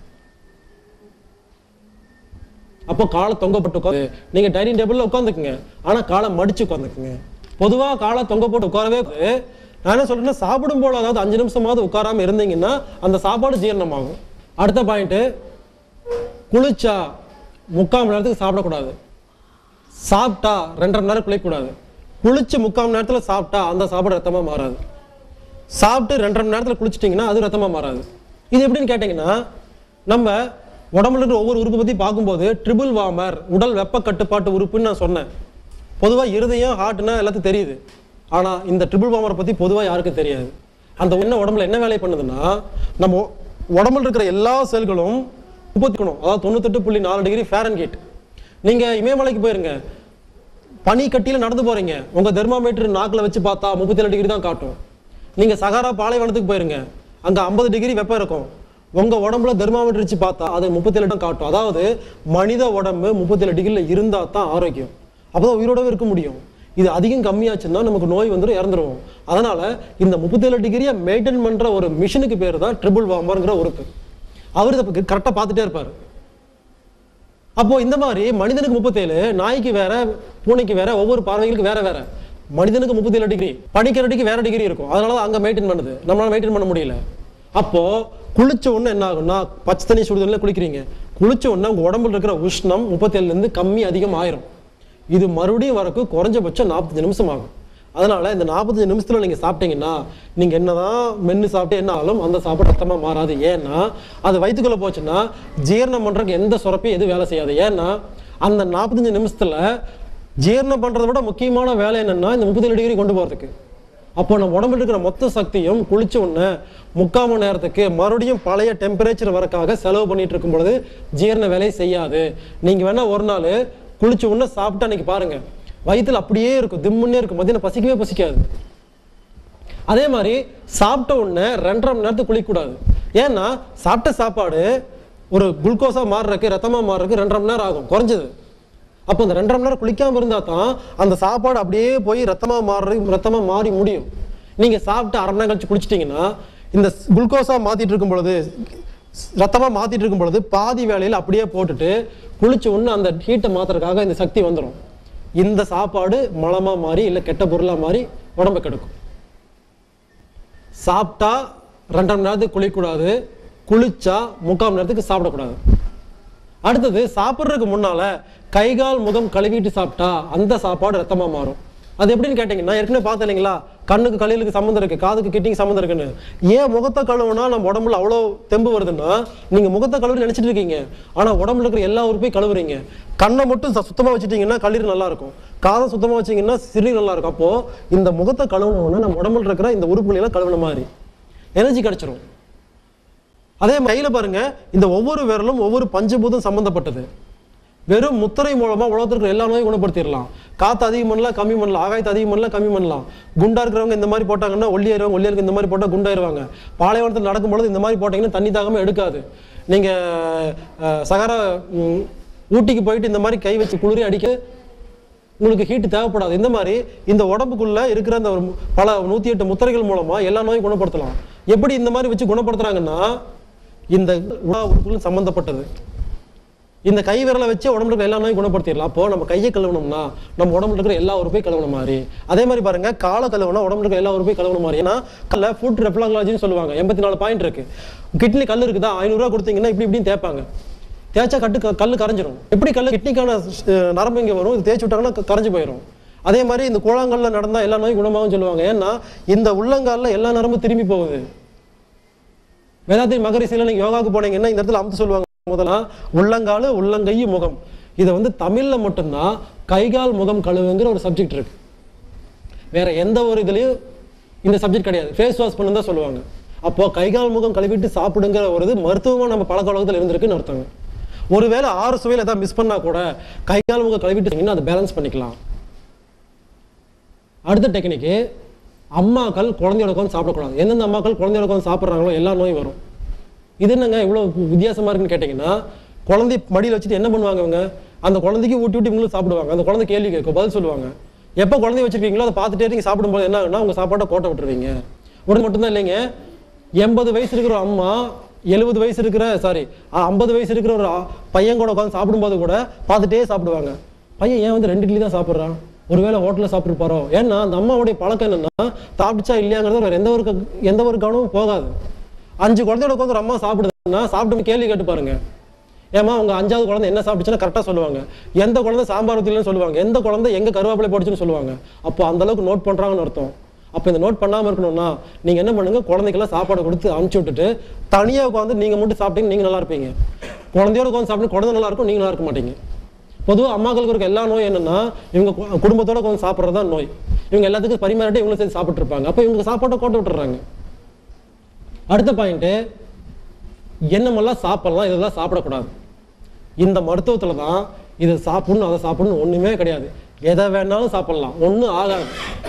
Speaker 1: அப்போ காலை தொங்கப்பட்டு உட்காந்து நீங்க டைனிங் டேபிள்ல உட்காந்துக்குங்க ஆனா காலை மடிச்சு உட்காந்துக்குங்க பொதுவா காலை தொங்க போட்டு உட்காரவே கூடாது. நான் என்ன சொல்றேன்னா சாப்பிடும் போல அதாவது அஞ்சு நிமிஷமாவது உட்காராம இருந்தீங்கன்னா அந்த சாப்பாடு ஜீரணமாகும் அடுத்த பாயிண்ட் குளிச்சா முக்கால் மணி நேரத்துக்கு சாப்பிடக்கூடாது சாப்பிட்டா ரெண்டரை மணி நேரம் குளிக்கக்கூடாது குளிச்சு முக்கால் மணி நேரத்துல சாப்பிட்டா அந்த சாப்பாடு ரத்தமா மாறாது சாப்பிட்டு ரெண்டரை மணி நேரத்துல குளிச்சிட்டிங்கன்னா அது ரத்தமா மாறாது இது எப்படின்னு கேட்டிங்கன்னா நம்ம உடம்புல இருக்கிற ஒவ்வொரு உறுப்பு பத்தி பார்க்கும்போது ட்ரிபிள் வார்மர் உடல் வெப்ப கட்டுப்பாட்டு உறுப்புன்னு நான் சொன்னேன் பொதுவா இருதயம் ஹார்ட்னா எல்லாத்துக்கும் தெரியுது ஆனா இந்த ட்ரிபிள் வார்மரை பத்தி பொதுவா யாருக்கும் தெரியாது அந்த என்ன உடம்புல என்ன வேலை பண்ணுதுன்னா நம்ம உ- உடம்புல இருக்கிற எல்லா செல்களும் முப்பத்திக்கணும் அதாவது தொண்ணூத்தெட்டு புள்ளி நாலு டிகிரி ஃபேரன்கீட் நீங்க இமயமலைக்கு போயிருங்க பனி கட்டியில நடந்து போறீங்க உங்க தெர்மாமீட்டர் நாக்குல வச்சு பார்த்தா முப்பத்தி டிகிரி தான் காட்டும் நீங்க சகாரா பாலைவனத்துக்கு போயிருங்க அங்க ஐம்பது டிகிரி வெப்பம் இருக்கும் உங்க உடம்புல தெர்மாமீட்டர் வச்சு பார்த்தா அது முப்பத்தி தான் காட்டும் அதாவது மனித உடம்பு முப்பத்தி டிகிரில இருந்தா தான் ஆரோக்கியம் அப்பதான் உயிரோடவே இருக்க முடியும் இது அதிகம் கம்மியாச்சுன்னா நமக்கு நோய் வந்துடும் இறந்துருவோம் அதனால இந்த முப்பத்தி டிகிரியை மெயின்டைன் பண்ற ஒரு மிஷினுக்கு பேர் தான் ட்ரிபிள் வாமர்ங்கிற உறுப்பு அவர் இதை கரெக்டாக பார்த்துட்டே இருப்பாரு அப்போ இந்த மாதிரி மனிதனுக்கு முப்பத்தேழு நாய்க்கு வேற பூனைக்கு வேற ஒவ்வொரு பறவைகளுக்கு வேற வேற மனிதனுக்கு முப்பத்தேழு டிகிரி பனிக்கரடிக்கு வேற டிகிரி இருக்கும் அதனால தான் அங்க மெயின்டைன் பண்ணுது நம்மளால மெயின்டைன் பண்ண முடியல அப்போ குளிச்ச உடனே என்ன ஆகும்னா பச்சை தண்ணி சுடுதண்ணில் குளிக்கிறீங்க குளிச்ச உடனே உங்க உடம்புல இருக்கிற உஷ்ணம் முப்பத்தேழுல இருந்து கம்மி அதிகம் ஆயிரும் இது மறுபடியும் வரக்கு குறைஞ்சபட்சம் நாற்பத்தஞ்சு நிமிஷம் ஆகும் அதனால இந்த நாற்பத்தஞ்சு நிமிஷத்துல நீங்க சாப்பிட்டீங்கன்னா நீங்க என்னதான் மென்னு சாப்பிட்டு என்ன ஆனாலும் அந்த சாப்பாடு ரத்தமா மாறாது ஏன்னா அது வயிற்றுக்குள்ள போச்சுன்னா ஜீரணம் பண்றதுக்கு எந்த சுரப்பையும் எதுவும் வேலை செய்யாது ஏன்னா அந்த நாற்பத்தஞ்சு நிமிஷத்துல ஜீரணம் பண்றதை விட முக்கியமான வேலை என்னன்னா இந்த முப்பத்தேழு டிகிரி கொண்டு போறதுக்கு அப்போ நம்ம உடம்புல இருக்கிற மொத்த சக்தியும் குளிச்ச உடனே முக்கால் மணி நேரத்துக்கு மறுபடியும் பழைய டெம்பரேச்சர் வரக்காக செலவு பண்ணிட்டு இருக்கும் பொழுது ஜீரண வேலை செய்யாது நீங்க வேணா ஒரு நாள் குளிச்ச உடனே சாப்பிட்டு அன்னைக்கு பாருங்க வயித்துல அப்படியே இருக்கும் திம்முன்னே இருக்கும் மதியம் பசிக்கவே பசிக்காது அதே மாதிரி சாப்பிட்ட உடனே ரெண்டரை மணி நேரத்துக்கு குளிக்கக்கூடாது ஏன்னா சாப்பிட்ட சாப்பாடு ஒரு குளுக்கோஸா மாறுறதுக்கு ரத்தமா மாறுறதுக்கு ரெண்டரை மணி நேரம் ஆகும் குறைஞ்சது அப்போ இந்த ரெண்டரை மணி நேரம் குளிக்காம இருந்தா தான் அந்த சாப்பாடு அப்படியே போய் ரத்தமா மாறுறது ரத்தமா மாறி முடியும் நீங்க சாப்பிட்டு அரை மணி நேரம் கழிச்சு குளிச்சிட்டீங்கன்னா இந்த குளுக்கோஸா மாத்திட்டு இருக்கும் பொழுது ரத்தமா மாத்திட்டு இருக்கும் பொழுது பாதி வேலையில அப்படியே போட்டுட்டு குளிச்ச உடனே அந்த ஹீட்டை மாத்துறதுக்காக இந்த சக்தி வந்துடும் இந்த சாப்பாடு மலமா மாறி இல்லை கெட்ட பொருளா மாறி உடம்பை கெடுக்கும் சாப்பிட்டா ரெண்டரை மணி நேரத்துக்கு குளிக்கக்கூடாது குளிச்சா முக்கால் மணி நேரத்துக்கு சாப்பிடக்கூடாது அடுத்தது சாப்பிட்றதுக்கு முன்னால கை கால் முகம் கழுவிட்டு சாப்பிட்டா அந்த சாப்பாடு ரத்தமா மாறும் அது எப்படின்னு கேட்டீங்கன்னா ஏற்கனவே பார்த்தேன் இல்லைங்களா கண்ணுக்கு கழிலுக்கு சம்மந்தம் இருக்கு காதுக்கு கிட்டிக்கு சம்மந்தம் இருக்குன்னு ஏன் முகத்தை கழுவுனா நம்ம உடம்புல அவ்வளோ தெம்பு வருதுன்னா நீங்க முகத்தை கழுவி நினைச்சிட்டு இருக்கீங்க ஆனா உடம்புல இருக்கிற எல்லா உறுப்பையும் கழுவுறீங்க கண்ணை மட்டும் ச- சுத்தமா வச்சுட்டீங்கன்னா கல்லீரல் நல்லா இருக்கும் காதை சுத்தமா வச்சீங்கன்னா சிறுநீர் நல்லா இருக்கும் அப்போ இந்த முகத்தை கழுவுனோம்னா நம்ம உடம்புல இருக்கிற இந்த உறுப்புகளை எல்லாம் கழுவுன மாதிரி எனர்ஜி கிடைச்சிரும் அதே மாதிரி கையில பாருங்க இந்த ஒவ்வொரு விரலும் ஒவ்வொரு பஞ்சபூதம் சம்பந்தப்பட்டது வெறும் முத்திரை மூலமா உலகத்துல இருக்கிற எல்லா நோயும் குணப்படுத்திடலாம் காத்து அதிகம் பண்ணலாம் கம்மி பண்ணலாம் ஆகாயத்தை அதிகம் பண்ணலாம் கம்மி பண்ணலாம் குண்டா இருக்கிறவங்க இந்த மாதிரி போட்டாங்கன்னா ஒல்லியாயிருவாங்க ஒல்லியா இந்த மாதிரி போட்டா குண்டாயிருவாங்க பாலைவனத்தில் நடக்கும்பொழுது இந்த மாதிரி போட்டீங்கன்னா தண்ணி தாகமே எடுக்காது நீங்க அஹ், சகாரா ம், ஊட்டிக்கு போயிட்டு இந்த மாதிரி கை வச்சு குளிரி அடிக்க உங்களுக்கு ஹீட் தேவைப்படாது இந்த மாதிரி இந்த உடம்புக்குள்ள இருக்கிற அந்த ஒரு மு- பல நூத்தி எட்டு முத்திரைகள் மூலமா எல்லா நோயும் குணப்படுத்தலாம் எப்படி இந்த மாதிரி வச்சு குணப்படுத்துறாங்கன்னா இந்த உணவு உறுப்புகளும் சம்பந்தப்பட்டது இந்த கை விரலை வச்சு உடம்புல இருக்கிற எல்லா நோயும் குணப்படுத்திடலாம் அப்போ நம்ம கையை கழுவணும்னா நம்ம உடம்புல இருக்கிற எல்லா உறுப்பையும் கழுவுன மாதிரி அதே மாதிரி பாருங்க காலை கழுவுனா உடம்புல இருக்கிற எல்லா உறுப்பையும் கழுவுன மாதிரி ஏன்னா கல்ல ஃபுட் ரெஃப்ளாங்கலாஜின்னு சொல்லுவாங்க எண்பத்தி நாலு பாயிண்ட் இருக்கு கிட்னி கல் இருக்குதா ஐநூறுரூவா கொடுத்தீங்கன்னா இப்படி இப்படின்னு தேய்ப்பாங்க தேய்ச்சா கட்டு க- கல்லு கரைஞ்சிரும் எப்படி கல்லு கிட்னிக்கான அஹ், நரம்பு இங்கே வரும் இது தேய்ச்சி விட்டாங்கன்னா க- கரைஞ்சு போயிடும் அதே மாதிரி இந்த கூழாங்கல்ல நடந்தா எல்லா நோயும் குணமாகும் சொல்லுவாங்க ஏன்னா இந்த உள்ளங்கால்ல எல்லா நரம்பும் திரும்பி போகுது வேதாந்தி மகரிசியில நீங்க யோகாவுக்கு போனீங்கன்னா இந்த இடத்துல அமுத்து சொல்லுவாங்க முதல்ல உள்ளங்காலு உள்ளங்கை முகம் இதை வந்து தமிழ்ல மட்டும்தான் கைகால் முகம் கழுவுங்கிற ஒரு சப்ஜெக்ட் இருக்கு வேற எந்த ஒரு இதுலயும் இந்த சப்ஜெக்ட் கிடையாது ஃபேஸ் வாஷ் பண்ணு தான் சொல்லுவாங்க அப்போ கைகால் முகம் கழுவிட்டு சாப்பிடுங்கிற ஒரு இது மருத்துவமா நம்ம பழக்க வழக்கத்தில் இருந்திருக்குன்னு அர்த்தங்க ஒருவேளை ஆறு சுவையில் ஏதாவது மிஸ் பண்ணா கூட கைகால் முகம் கழுவிட்டு அதை பேலன்ஸ் பண்ணிக்கலாம் அடுத்த டெக்னிக்கு அம்மாக்கள் குழந்தையோட உட்காந்து சாப்பிடக்கூடாது எந்தெந்த அம்மாக்கள் குழந்தையோட உட்காந்து சாப்பிட்றாங்களோ எல்லா நோயும் வரும் இது என்னங்க இவ்வளோ வித்தியாசமா இருக்குன்னு கேட்டிங்கன்னா குழந்தை மடியில் வச்சுட்டு என்ன பண்ணுவாங்க இவங்க அந்த குழந்தைக்கு ஊட்டி ஊட்டி இவங்களும் சாப்பிடுவாங்க அந்த குழந்தை கேள்வி கேட்கும் பதில் சொல்லுவாங்க எப்போ குழந்தை வச்சிருக்கீங்களோ அதை பார்த்துட்டே நீங்கள் சாப்பிடும்போது என்ன ஆகுன்னா உங்க சாப்பாட்டை கோட்டை விட்டுருவீங்க உடனே மட்டும்தான் இல்லைங்க எண்பது வயசு இருக்கிற ஒரு அம்மா எழுபது வயசு இருக்கிற சாரி ஐம்பது வயசு இருக்கிற ஒரு ஆ- பையன் கூட உட்காந்து சாப்பிடும்போது கூட பார்த்துட்டே சாப்பிடுவாங்க பையன் ஏன் வந்து ரெண்டு இட்லி தான் சாப்பிட்றான் ஒருவேளை ஹோட்டலில் சாப்பிட்டுருப்பாரோ ஏன்னா அந்த அம்மாவுடைய பழக்கம் என்னன்னா சாப்பிடுச்சா இல்லையாங்கிறது வேற எந்த ஒரு க- எந்த ஒரு கவனமும் போகாது அஞ்சு குழந்தையோட உட்காந்து ஒரு அம்மா சாப்பிடுதுன்னா சாப்பிட்டு கேள்வி கேட்டு பாருங்க ஏமா உங்க அஞ்சாவது குழந்தை என்ன சாப்பிட்டுச்சுன்னா கரெக்டாக சொல்லுவாங்க எந்த குழந்தை சாம்பார் ஊற்றிலன்னு சொல்லுவாங்க எந்த குழந்தை எங்க கருவேப்பிலை போட்டுச்சுன்னு சொல்லுவாங்க அப்போ அந்த அளவுக்கு நோட் பண்றாங்கன்னு அர்த்தம் அப்போ இந்த நோட் பண்ணாம இருக்கணும்னா நீங்க என்ன பண்ணுங்க குழந்தைக்கெல்லாம் சாப்பாடு கொடுத்து அனுப்பிச்சு விட்டுட்டு தனியா உட்காந்து நீங்க மட்டும் சாப்பிட்டீங்க நீங்க நல்லா இருப்பீங்க குழந்தையோட உட்காந்து சாப்பிட்டு குழந்தை நல்லா இருக்கும் நீங்க நல்லா இருக்க மாட்டீங்க பொதுவாக அம்மாக்களுக்கு இருக்க எல்லா நோய் என்னன்னா இவங்க கு- குடும்பத்தோட உட்காந்து சாப்பிட்றது தான் நோய் இவங்க எல்லாத்துக்கும் பரிமாறிட்டு இவங்களும் சேர்ந்து சாப்பிட்டு இருப்பாங்க அப்போ இவங்க சாப்பாட்டை கோட்டை விட்டுறாங்க அடுத்த பாயிண்ட்டு என்னமெல்லாம் சாப்பிடலாம் இதெல்லாம் சாப்பிடக்கூடாது இந்த மருத்துவத்தில் தான் இதை சாப்பிடணும் அதை சாப்பிடணும் ஒன்றுமே கிடையாது எதை வேணாலும் சாப்பிடலாம் ஒன்றும் ஆகாது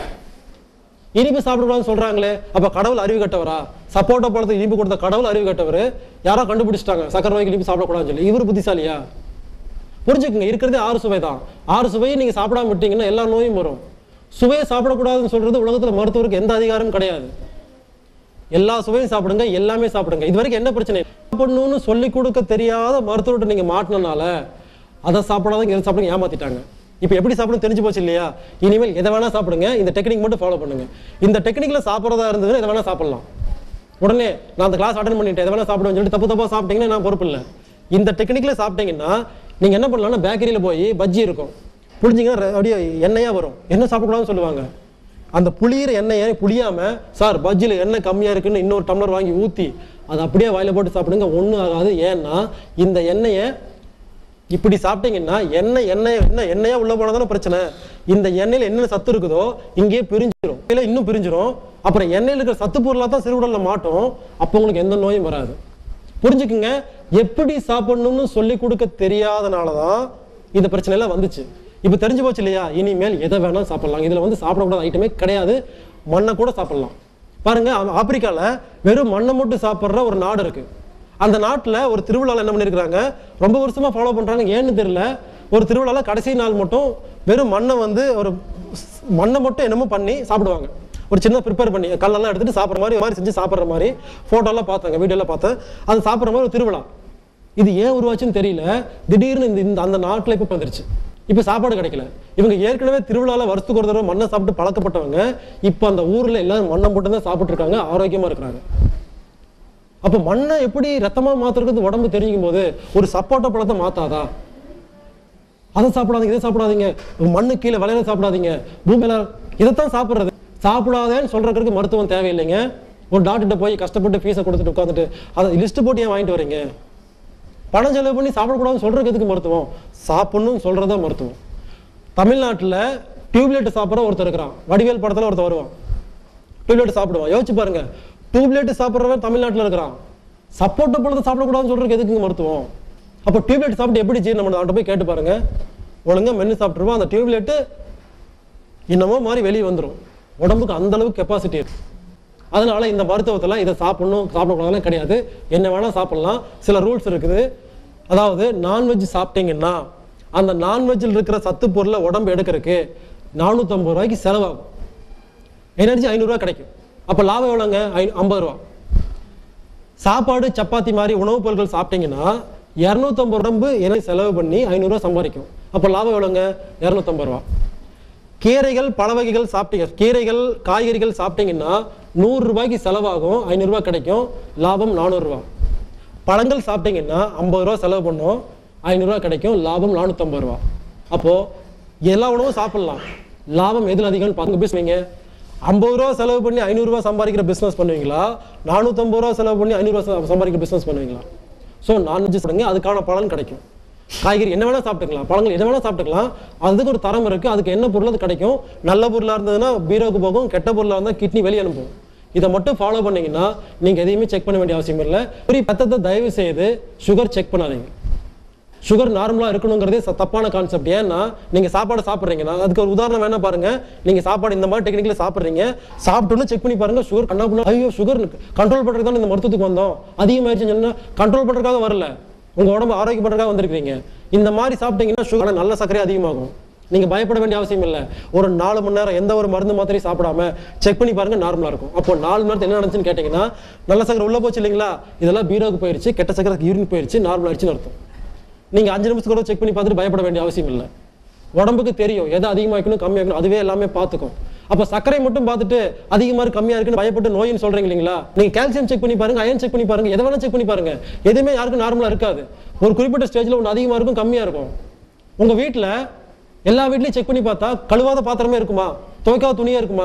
Speaker 1: இனிப்பு சாப்பிடக்கூடாதுன்னு சொல்றாங்களே அப்ப கடவுள் அறிவு கட்டவரா சப்போட்டா பழத்துக்கு இனிப்பு கொடுத்த கடவுள் அறிவு கட்டவர் யாரோ கண்டுபிடிச்சிட்டாங்க சக்கரை நோய்க்கு இனிப்பு சாப்பிடக்கூடாதுன்னு சொல்லி இவர் புத்திசாலியா புரிஞ்சுக்குங்க இருக்கிறதே ஆறு சுவை தான் ஆறு சுவையை நீங்க சாப்பிடாம விட்டீங்கன்னா எல்லா நோயும் வரும் சுவையை சாப்பிடக்கூடாதுன்னு சொல்றது உலகத்துல மருத்துவருக்கு எந்த அதிகாரமும் கிடையாது எல்லா சுவையும் சாப்பிடுங்க எல்லாமே சாப்பிடுங்க இது வரைக்கும் என்ன பிரச்சனை சாப்பிடணும்னு சொல்லி கொடுக்க தெரியாத மருத்துவர்கிட்ட நீங்க மாட்டினனால அதை சாப்பிடாதீங்க இதை சாப்பிடுங்க ஏமாத்திட்டாங்க இப்போ எப்படி சாப்பிடணும் தெரிஞ்சு போச்சு இல்லையா இனிமேல் எதை வேணா சாப்பிடுங்க இந்த டெக்னிக் மட்டும் ஃபாலோ பண்ணுங்க இந்த டெக்னிக்ல சாப்பிட்றதா இருந்ததுன்னா எதை வேணா சாப்பிடலாம் உடனே நான் அந்த கிளாஸ் அட்டன் பண்ணிட்டேன் எதை வேணா சாப்பிடுவேன்னு சொல்லிட்டு தப்பு தப்பா சாப்பிட்டீங்கன்னா நான் பொறுப்பு இல்லை இந்த டெக்னிக்ல சாப்பிட்டீங்கன்னா நீங்க என்ன பண்ணலாம்னா பேக்கரியில போய் பஜ்ஜி இருக்கும் புளிஞ்சிங்கன்னா ரெ- அப்படியே எண்ணெயா வரும் என்ன சாப்பிடக்கூடாதுன்னு சொல்லுவாங்க அந்த புளியிற எண்ணெயை புளியாம சார் பஜ்ஜில எண்ணெய் கம்மியா இருக்குன்னு இன்னொரு டம்ளர் வாங்கி ஊத்தி அதை அப்படியே வாயில போட்டு சாப்பிடுங்க ஒண்ணும் ஆகாது ஏன்னா இந்த எண்ணெயை இப்படி சாப்பிட்டீங்கன்னா எண்ணெய் எண்ணெய் என்ன எண்ணெயா உள்ள போனதான பிரச்சனை இந்த எண்ணெயில என்னென்ன சத்து இருக்குதோ இங்கேயே பிரிஞ்சிரும் இல்லை இன்னும் பிரிஞ்சிரும் அப்புறம் எண்ணெயில் இருக்கிற சத்து பொருளாக தான் சிறுகுடல்ல மாட்டும் அப்போ உங்களுக்கு எந்த நோயும் வராது புரிஞ்சுக்குங்க எப்படி சாப்பிடணும்னு சொல்லி கொடுக்க தெரியாதனால தான் இந்த பிரச்சனை எல்லாம் வந்துச்சு இப்போ தெரிஞ்சு போச்சு இல்லையா இனிமேல் எதை வேணாலும் சாப்பிடலாம் இதுல வந்து சாப்பிடக்கூடாத ஐட்டமே கிடையாது மண்ணை கூட சாப்பிடலாம் பாருங்க ஆ- ஆப்பிரிக்கால வெறும் மண்ணை மட்டும் சாப்பிட்ற ஒரு நாடு இருக்கு அந்த நாட்டுல ஒரு திருவிழாவில் என்ன பண்ணியிருக்கிறாங்க ரொம்ப வருஷமா ஃபாலோ பண்றாங்க ஏன்னு தெரியல ஒரு திருவிழாவில் கடைசி நாள் மட்டும் வெறும் மண்ணை வந்து ஒரு ஸ்- மண்ணை மட்டும் என்னமோ பண்ணி சாப்பிடுவாங்க ஒரு சின்ன ப்ரிப்பேர் பண்ணி கல்லெல்லாம் எடுத்துட்டு சாப்பிட்ற மாதிரி ஒரு மாதிரி செஞ்சு சாப்பிட்ற மாதிரி ஃபோட்டோலாம் பார்த்தாங்க வீடியோலாம் பார்த்தேன் அது சாப்பிட்ற மாதிரி ஒரு திருவிழா இது ஏன் உருவாச்சுன்னு தெரியல திடீர்னு இந்த இந்த அந்த நாட்டில் இப்போ வந்துருச்சு இப்போ சாப்பாடு கிடைக்கல இவங்க ஏற்கனவே திருவிழால வருஷத்துக்கு ஒரு தடவை மண்ணை சாப்பிட்டு பழக்கப்பட்டவங்க இப்போ அந்த ஊர்ல எல்லாரும் மண்ணை மட்டும் தான் சாப்பிட்டு இருக்காங்க ஆரோக்கியமா இருக்கிறாங்க அப்போ மண்ணை எப்படி ரத்தமா மாத்துறது உடம்பு தெரிஞ்சுக்கும் போது ஒரு சப்போட்டா பழத்தை மாத்தாதா அதை சாப்பிடாதீங்க இதை சாப்பிடாதீங்க மண்ணு கீழே விளையாட சாப்பிடாதீங்க பூமியில இதைத்தான் சாப்பிட்றது சாப்பிடாதேன்னு சொல்றதுக்கு மருத்துவம் தேவையில்லைங்க ஒரு டாக்டர்கிட்ட போய் கஷ்டப்பட்டு ஃபீஸை கொடுத்துட்டு உட்காந்துட்டு அதை லிஸ்ட் போட்டு ஏன் வாங்கிட்டு வரீங்க பணம் செலவு பண்ணி சாப்பிடக்கூடாதுன்னு சொல்றதுக்கு எதுக்கு மருத்துவம் சாப்பிடணும்னு சொல்றதா மருத்துவம் தமிழ்நாட்டில் டியூப்லைட் சாப்பிட்ற ஒருத்தர் இருக்கிறான் வடிவேல் படத்துல ஒருத்தர் வருவான் டியூப்லைட் சாப்பிடுவான் யோசிச்சு பாருங்க டியூப்லைட் சாப்பிட்றவன் தமிழ்நாட்டில் இருக்கிறான் சப்போட்டா பழத்தை சாப்பிடக்கூடாதுன்னு சொல்றதுக்கு எதுக்குங்க மருத்துவம் அப்போ டியூப்லைட் சாப்பிட்டு எப்படி ஜீரணம் பண்ணுது அவன்கிட்ட போய் கேட்டு பாருங்க ஒழுங்கா மென்று சாப்பிட்டுருவான் அந்த டியூப்லைட்டு என்னமோ மாதிரி வெளியே வந்துடும் உடம்புக்கு அந்த அளவுக்கு கெப்பாசிட்டி இருக்கு அதனால இந்த மருத்துவத்துல இதை சாப்பிடணும் சாப்பிடக்கூடாதுலாம் கிடையாது என்ன வேணா சாப்பிடலாம் சில ரூல்ஸ் இருக்குது அதாவது நான்வெஜ் சாப்பிட்டீங்கன்னா அந்த நான்வெஜ்ஜில் இருக்கிற சத்து பொருளை உடம்பு எடுக்கிறதுக்கு நானூற்றம்பது ரூபாய்க்கு செலவாகும் எனர்ஜி ஐநூறுரூவா கிடைக்கும் அப்போ லாபம் எவ்வளோங்க ஐ ஐம்பது ரூபா சாப்பாடு சப்பாத்தி மாதிரி உணவுப் பொருட்கள் சாப்பிட்டீங்கன்னா இரநூத்தம்பது உடம்பு எனர்ஜி செலவு பண்ணி ஐநூறுரூவா சம்பாதிக்கும் அப்போ லாபம் எவ்வளோங்க இரநூத்தம்பது ரூபா கீரைகள் பழ வகைகள் சாப்பிட்டீங்க கீரைகள் காய்கறிகள் சாப்பிட்டீங்கன்னா நூறு ரூபாய்க்கு செலவாகும் ஐநூறுரூவா கிடைக்கும் லாபம் நானூறுரூவா பழங்கள் சாப்பிட்டீங்கன்னா ஐம்பது ரூபா செலவு பண்ணோம் ஐநூறுரூவா கிடைக்கும் லாபம் நானூற்றம்பது ரூபா அப்போது எல்லா உணவும் சாப்பிடலாம் லாபம் எதில் அதிகம்னு பார்த்து பேசுவீங்க ஐம்பது ரூபா செலவு பண்ணி ஐநூறுரூவா சம்பாதிக்கிற பிஸ்னஸ் பண்ணுவீங்களா நானூற்றம்பது ரூபா செலவு பண்ணி ஐநூறுரூவா சம்பாதிக்கிற பிஸ்னஸ் பண்ணுவீங்களா ஸோ நான்வெஜ் சாப்பிடுங்க அதுக்கான பலன் கிடைக்கும் காய்கறி என்ன வேணா சாப்பிட்டுக்கலாம் பழங்கள் என்ன வேணா சாப்பிட்டுக்கலாம் அதுக்கு ஒரு தரம் இருக்கு அதுக்கு என்ன பொருள் அது கிடைக்கும் நல்ல பொருளா இருந்ததுன்னா பீரோக்கு போகும் கெட்ட பொருளா இருந்தா கிட்னி வெளியே அனுப்பும் இதை மட்டும் ஃபாலோ பண்ணீங்கன்னா நீங்க எதையுமே செக் பண்ண வேண்டிய அவசியம் இல்லை பெரிய பத்தத்தை தயவு செய்து சுகர் செக் பண்ணாதீங்க சுகர் நார்மலா இருக்கணுங்கிறதே ச- தப்பான கான்செப்ட் ஏன்னா நீங்க சாப்பாடு சாப்பிட்றீங்கன்னா அதுக்கு ஒரு உதாரணம் வேணா பாருங்க நீங்க சாப்பாடு இந்த மாதிரி டெக்னிக்ல சாப்பிட்றீங்க சாப்பிட்டோன்னு செக் பண்ணி பாருங்க சுகர் கண்ணா பண்ணா ஐயோ சுகர் கண்ட்ரோல் பண்றதுக்கு தான் இந்த மருத்துவத்துக்கு வந்தோம் அதிகமாயிருச்சுன்னு சொன்னா கண்ட்ரோல் பண்றதுக்காக வரல உங்க உடம்பு ஆரோக்கியம் பண்றதுக்காக வந்திருக்கீங்க இந்த மாதிரி சாப்பிட்டீங்கன்னா சுகர் நல்ல சர்க்கரை அதிகமாகும் நீங்க பயப்பட வேண்டிய அவசியம் இல்லை ஒரு நாலு மணி நேரம் எந்த ஒரு மருந்து மாத்திரையும் சாப்பிடாம செக் பண்ணி பாருங்க நார்மலா இருக்கும் அப்போ நாலு மணி நேரத்துல என்ன நடந்துச்சுன்னு கேட்டீங்கன்னா நல்ல சக்கரை உள்ள போச்சு இல்லைங்களா இதெல்லாம் பீரோக்கு போயிருச்சு கெட்ட சக்கரை யூரின் போயிருச்சு நார்மல் ஆயிடுச்சுன்னு அர்த்தம் நீங்க அஞ்சு நிமிஷத்துக்கு கூட செக் பண்ணி பார்த்துட்டு பயப்பட வேண்டிய அவசியம் இல்லை உடம்புக்கு தெரியும் எது அதிகமாக இருக்கணும் கம்மியாக இருக்கணும் அதுவே எல்லாமே பார்த்துக்கும் அப்போ சர்க்கரை மட்டும் பார்த்துட்டு அதிகமாக இருக்கு கம்மியாக இருக்குன்னு பயப்பட்டு நோயின்னு சொல்றீங்க இல்லைங்களா நீங்க கால்சியம் செக் பண்ணி பாருங்க அயன் செக் பண்ணி பாருங்க எதை வேணா செக் பண்ணி பாருங்க எதுவுமே யாருக்கும் நார்மலா இருக்காது ஒரு குறிப்பிட்ட ஸ்டேஜ்ல ஒன்று அதிகமாக இருக்கும் கம்மியாக இருக்கும் உங்க வீட்ல எல்லா வீட்லயும் செக் பண்ணி பார்த்தா கழுவாத பாத்திரமே இருக்குமா துவைக்காத துணியே இருக்குமா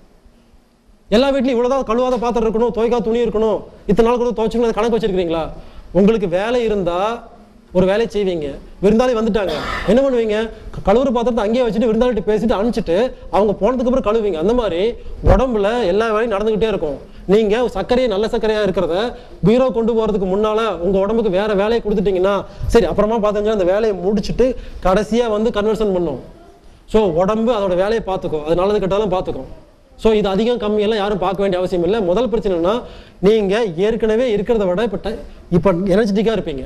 Speaker 1: எல்லா வீட்லயும் இவ்வளவுதான் கழுவாத பாத்திரம் இருக்கணும் துவைக்காத துணி இருக்கணும் இத்தனை நாள் கூட துவைச்சுக்கணும் கணக்கு வச்சிருக்கீங்களா உங்களுக்கு வேலை இருந்தா ஒரு வேலையை செய்வீங்க விருந்தாளி வந்துட்டாங்க என்ன பண்ணுவீங்க க- கழுவுற பாத்திரத்தை அங்கேயே வச்சுட்டு விருந்தாளிட்டு பேசிட்டு அனுப்பிச்சிட்டு அவங்க போனதுக்கு அப்புறம் கழுவீங்க அந்த மாதிரி உடம்புல எல்லா வேலையும் நடந்துகிட்டே இருக்கும் நீங்க சர்க்கரையை நல்ல சர்க்கரையா இருக்கிறத பீரோ கொண்டு போறதுக்கு முன்னால உங்க உடம்புக்கு வேற வேலையை கொடுத்துட்டீங்கன்னா சரி அப்புறமா பார்த்தீங்கன்னா அந்த வேலையை முடிச்சுட்டு கடைசியா வந்து கன்வர்ஷன் பண்ணும் ஸோ உடம்பு அதோட வேலையை பார்த்துக்கும் அது நல்லது கெட்டாலும் பார்த்துக்கும் ஸோ இது அதிகம் கம்மியெல்லாம் யாரும் பார்க்க வேண்டிய அவசியம் இல்லை முதல் பிரச்சனைனா நீங்க ஏற்கனவே இருக்கிறத விட இப்போ இப்போ எனர்ஜெட்டிக்காக இருப்பீங்க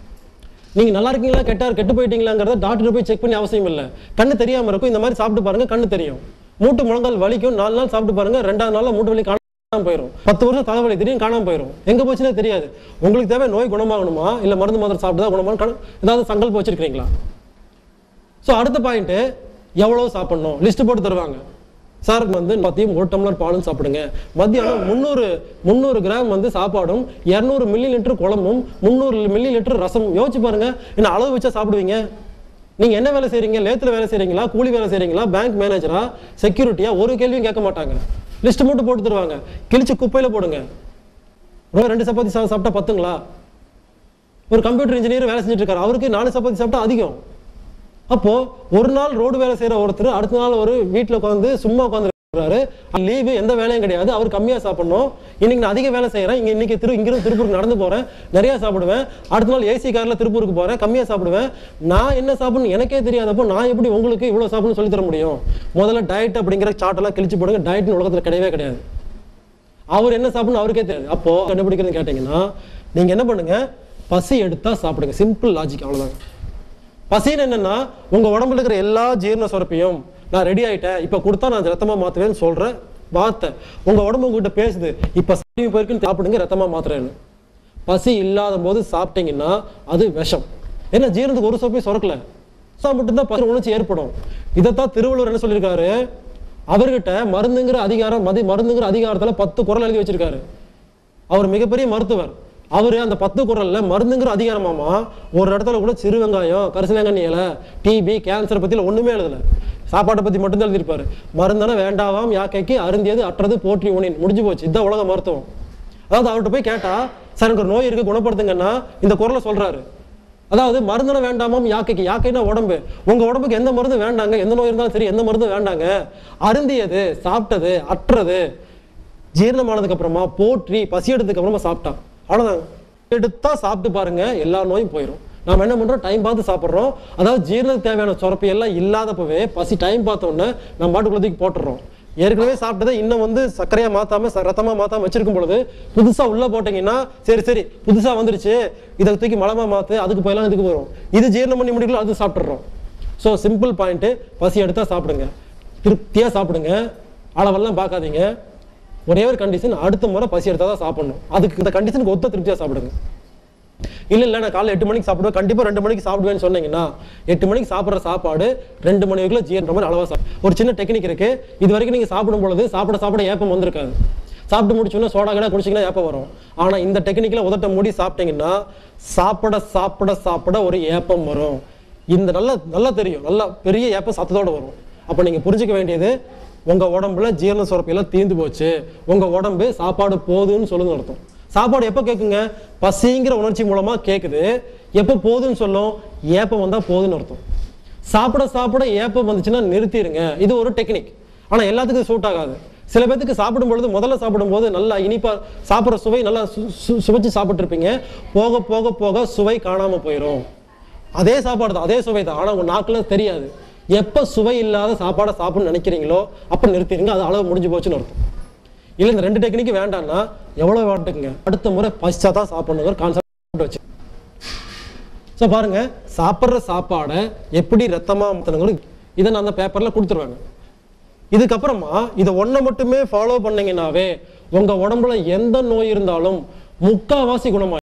Speaker 1: நீங்க நல்லா இருக்கீங்களா கெட்டா கெட்டு போயிட்டீங்களாங்கிறத டாக்டர் போய் செக் பண்ணி அவசியம் இல்லை கண்ணு தெரியாம இருக்கும் இந்த மாதிரி சாப்பிட்டு பாருங்க கண்ணு தெரியும் மூட்டு முழங்கால் வலிக்கும் நாலு நாள் சாப்பிட்டு பாருங்க ரெண்டாவது நாள்ல மூட்டு வலி காணாம போயிடும் பத்து வருஷம் தலைவலி திடீர்னு காணாம போயிடும் எங்க போச்சுன்னே தெரியாது உங்களுக்கு தேவை நோய் குணமாகணுமா இல்ல மருந்து மாத்திரை சாப்பிட்டு குணமாகணும் கண- ஏதாவது சங்கல்பம் வச்சிருக்கீங்களா ஸோ அடுத்த பாயிண்ட் எவ்வளவு சாப்பிடணும் லிஸ்ட் போட்டு தருவாங்க சார் வந்து மதியம் ஒரு டம்ளர் பாலும் சாப்பிடுங்க மத்தியானம் முந்நூறு முந்நூறு கிராம் வந்து சாப்பாடும் இரநூறு மில்லி லிட்டர் குழம்பும் முந்நூறு மில்லி லிட்டர் ரசம் யோசிச்சு பாருங்க என்ன அளவு வச்சா சாப்பிடுவீங்க நீங்க என்ன வேலை செய்றீங்க லேத்துல வேலை செய்றீங்களா கூலி வேலை செய்றீங்களா பேங்க் மேனேஜரா செக்யூரிட்டியா ஒரு கேள்வியும் கேட்க மாட்டாங்க லிஸ்ட் மட்டும் போட்டு தருவாங்க கிழிச்சு குப்பையில போடுங்க ஒரு ரெண்டு சப்பாத்தி சா- சாப்பிட்டா பத்துங்களா ஒரு கம்ப்யூட்டர் இன்ஜினியர் வேலை செஞ்சுட்டு இருக்காரு அவருக்கு நாலு சப்பாத்தி சாப்பிட்டா அதிகம் அப்போ ஒரு நாள் ரோடு வேலை செய்யற ஒருத்தர் அடுத்த நாள் ஒரு வீட்டில் உட்காந்து சும்மா உட்காந்துருக்காரு லீவு எந்த வேலையும் கிடையாது அவர் கம்மியா சாப்பிடணும் இன்னைக்கு நான் அதிக வேலை செய்யறேன் இங்க இன்னைக்கு திரு இங்கிருந்து திருப்பூருக்கு நடந்து போறேன் நிறைய சாப்பிடுவேன் அடுத்த நாள் ஏசி கார்ல திருப்பூருக்கு போறேன் கம்மியா சாப்பிடுவேன் நான் என்ன சாப்பிடணும் எனக்கே தெரியாதப்போ நான் எப்படி உங்களுக்கு இவ்வளவு சாப்பிடணும்னு சொல்லி தர முடியும் முதல்ல டயட் அப்படிங்கிற சார்ட் எல்லாம் கிழிச்சு போடுங்க டயட்னு உலகத்துல கிடையவே கிடையாது அவர் என்ன சாப்பிடணும் அவருக்கே தெரியாது அப்போ கண்டுபிடிக்கிறது கேட்டீங்கன்னா நீங்க என்ன பண்ணுங்க பசி எடுத்தா சாப்பிடுங்க சிம்பிள் லாஜிக் அவ்வளவுதாங்க பசின்னு என்னன்னா உங்க உடம்புல இருக்கிற எல்லா ஜீரண சுரப்பியும் நான் ரெடி ஆயிட்டேன் இப்ப கொடுத்தா நான் ரத்தமா மாத்துவேன்னு சொல்ற வார்த்தை உங்க உடம்பு உங்ககிட்ட பேசுது இப்ப சரி போயிருக்குன்னு சாப்பிடுங்க ரத்தமா மாத்துறேன்னு பசி இல்லாத போது சாப்பிட்டீங்கன்னா அது விஷம் ஏன்னா ஜீரணத்துக்கு ஒரு சொப்பையும் சுரக்கல சாப்பிட்டு தான் பசி உணர்ச்சி ஏற்படும் இதைத்தான் திருவள்ளுவர் என்ன சொல்லியிருக்காரு அவர்கிட்ட மருந்துங்கிற அதிகாரம் மதி மருந்துங்கிற அதிகாரத்துல பத்து குறள் எழுதி வச்சிருக்காரு அவர் மிகப்பெரிய மருத்துவர் அவரு அந்த பத்து குறள்ல மருந்துங்கிற அதிகாரமாமா ஒரு இடத்துல கூட சிறு வெங்காயம் கரிசலாங்கண்ணி இலை டிபி கேன்சர் பத்தில ஒண்ணுமே எழுதல சாப்பாட்டை பத்தி மட்டும்தான் எழுதியிருப்பாரு மருந்தான வேண்டாவாம் யாக்கைக்கு அருந்தியது அற்றது போற்றி உனின் முடிஞ்சு போச்சு இதுதான் உலக மருத்துவம் அதாவது அவர்கிட்ட போய் கேட்டா சார் எனக்கு ஒரு நோய் இருக்கு குணப்படுத்துங்கன்னா இந்த குறளை சொல்றாரு அதாவது மருந்தன வேண்டாமாம் யாக்கைக்கு யாக்கைன்னா உடம்பு உங்க உடம்புக்கு எந்த மருந்து வேண்டாங்க எந்த நோய் இருந்தாலும் சரி எந்த மருந்தும் வேண்டாங்க அருந்தியது சாப்பிட்டது அற்றது ஜீரணமானதுக்கு அப்புறமா போற்றி பசி எடுத்ததுக்கு அப்புறமா சாப்பிட்டான் அவ்வளவுதாங்க எடுத்தா சாப்பிட்டு பாருங்க எல்லா நோயும் போயிடும் நாம என்ன பண்றோம் டைம் பார்த்து சாப்பிட்றோம் அதாவது ஜீரணத்துக்கு தேவையான சுரப்பி எல்லாம் இல்லாதப்பவே பசி டைம் பார்த்த உடனே நம்ம பாட்டுக்குள்ள தூக்கி போட்டுறோம் ஏற்கனவே சாப்பிட்டதை இன்னும் வந்து சர்க்கரையா மாத்தாம ச- ரத்தமா மாத்தாம வச்சிருக்கும் பொழுது புதுசா உள்ள போட்டீங்கன்னா சரி சரி புதுசா வந்துருச்சு இதை தூக்கி மலமா மாத்து அதுக்கு போயெல்லாம் இதுக்கு வரும் இது ஜீரணம் பண்ணி முடிக்கல அது சாப்பிட்டுறோம் ஸோ சிம்பிள் பாயிண்ட் பசி எடுத்தா சாப்பிடுங்க திருப்தியா சாப்பிடுங்க அளவெல்லாம் பார்க்காதீங்க ஒரே ஒரு கண்டிஷன் அடுத்த முறை பசி எடுத்தா தான் சாப்பிடணும் அதுக்கு இந்த கண்டிஷனுக்கு ஒத்த திருப்தியா சாப்பிடுங்க இல்ல இல்ல நான் காலைல எட்டு மணிக்கு சாப்பிடுவேன் கண்டிப்பா ரெண்டு மணிக்கு சாப்பிடுவேன்னு சொன்னீங்கன்னா எட்டு மணிக்கு சாப்பிடுற சாப்பாடு ரெண்டு மணி வரைக்கும் ஜீரண மாதிரி அளவா சாப்பிடும் ஒரு சின்ன டெக்னிக் இருக்கு இது வரைக்கும் நீங்க சாப்பிடும் பொழுது சாப்பிட சாப்பிட ஏப்பம் வந்திருக்காது சாப்பிட்டு முடிச்சோன்னா சோடா கடை குடிச்சிங்கன்னா ஏப்பம் வரும் ஆனா இந்த டெக்னிக்ல உதட்ட மூடி சாப்பிட்டீங்கன்னா சாப்பிட சாப்பிட சாப்பிட ஒரு ஏப்பம் வரும் இந்த நல்லா நல்லா தெரியும் நல்லா பெரிய ஏப்பம் சத்தத்தோட வரும் அப்ப நீங்க புரிஞ்சுக்க வேண்டியது உங்க உடம்புல ஜீரண சுரப்பி எல்லாம் தீர்ந்து போச்சு உங்க உடம்பு சாப்பாடு போதுன்னு சொல்லுங்க அர்த்தம் சாப்பாடு எப்போ கேட்குங்க பசிங்கிற உணர்ச்சி மூலமா கேட்குது எப்போ போதுன்னு சொல்லும் ஏப்பம் வந்தா போதுன்னு அர்த்தம் சாப்பிட சாப்பிட ஏப்பம் வந்துச்சுன்னா நிறுத்திடுங்க இது ஒரு டெக்னிக் ஆனா எல்லாத்துக்கும் சூட் ஆகாது சில பேத்துக்கு சாப்பிடும் பொழுது முதல்ல சாப்பிடும்போது நல்லா இனிப்பா சாப்பிட்ற சுவை நல்லா சு- சு- சுவைச்சு சாப்பிட்டுருப்பீங்க போக போக போக சுவை காணாம போயிடும் அதே சாப்பாடு தான் அதே சுவை தான் ஆனா உங்க நாக்குல தெரியாது எப்ப சுவை இல்லாத சாப்பாடை சாப்பிடணும்னு நினைக்கிறீங்களோ அப்ப நிறுத்திடுங்க அது அளவு முடிஞ்சு போச்சுன்னு அர்த்தம் இல்ல இந்த ரெண்டு டெக்னிக் வேண்டாம்னா எவ்வளவு வாட்டுக்குங்க அடுத்த முறை பசிச்சா தான் சாப்பிடணுங்கிற கான்செப்ட் வச்சு ஸோ பாருங்க சாப்பிட்ற சாப்பாடை எப்படி ரத்தமா மாற்றணுங்கிறது இதை நான் அந்த பேப்பர்ல கொடுத்துருவாங்க இதுக்கப்புறமா இதை ஒன்றை மட்டுமே ஃபாலோ பண்ணீங்கன்னாவே உங்க உடம்புல எந்த நோய் இருந்தாலும் முக்காவாசி குணமாயிடும்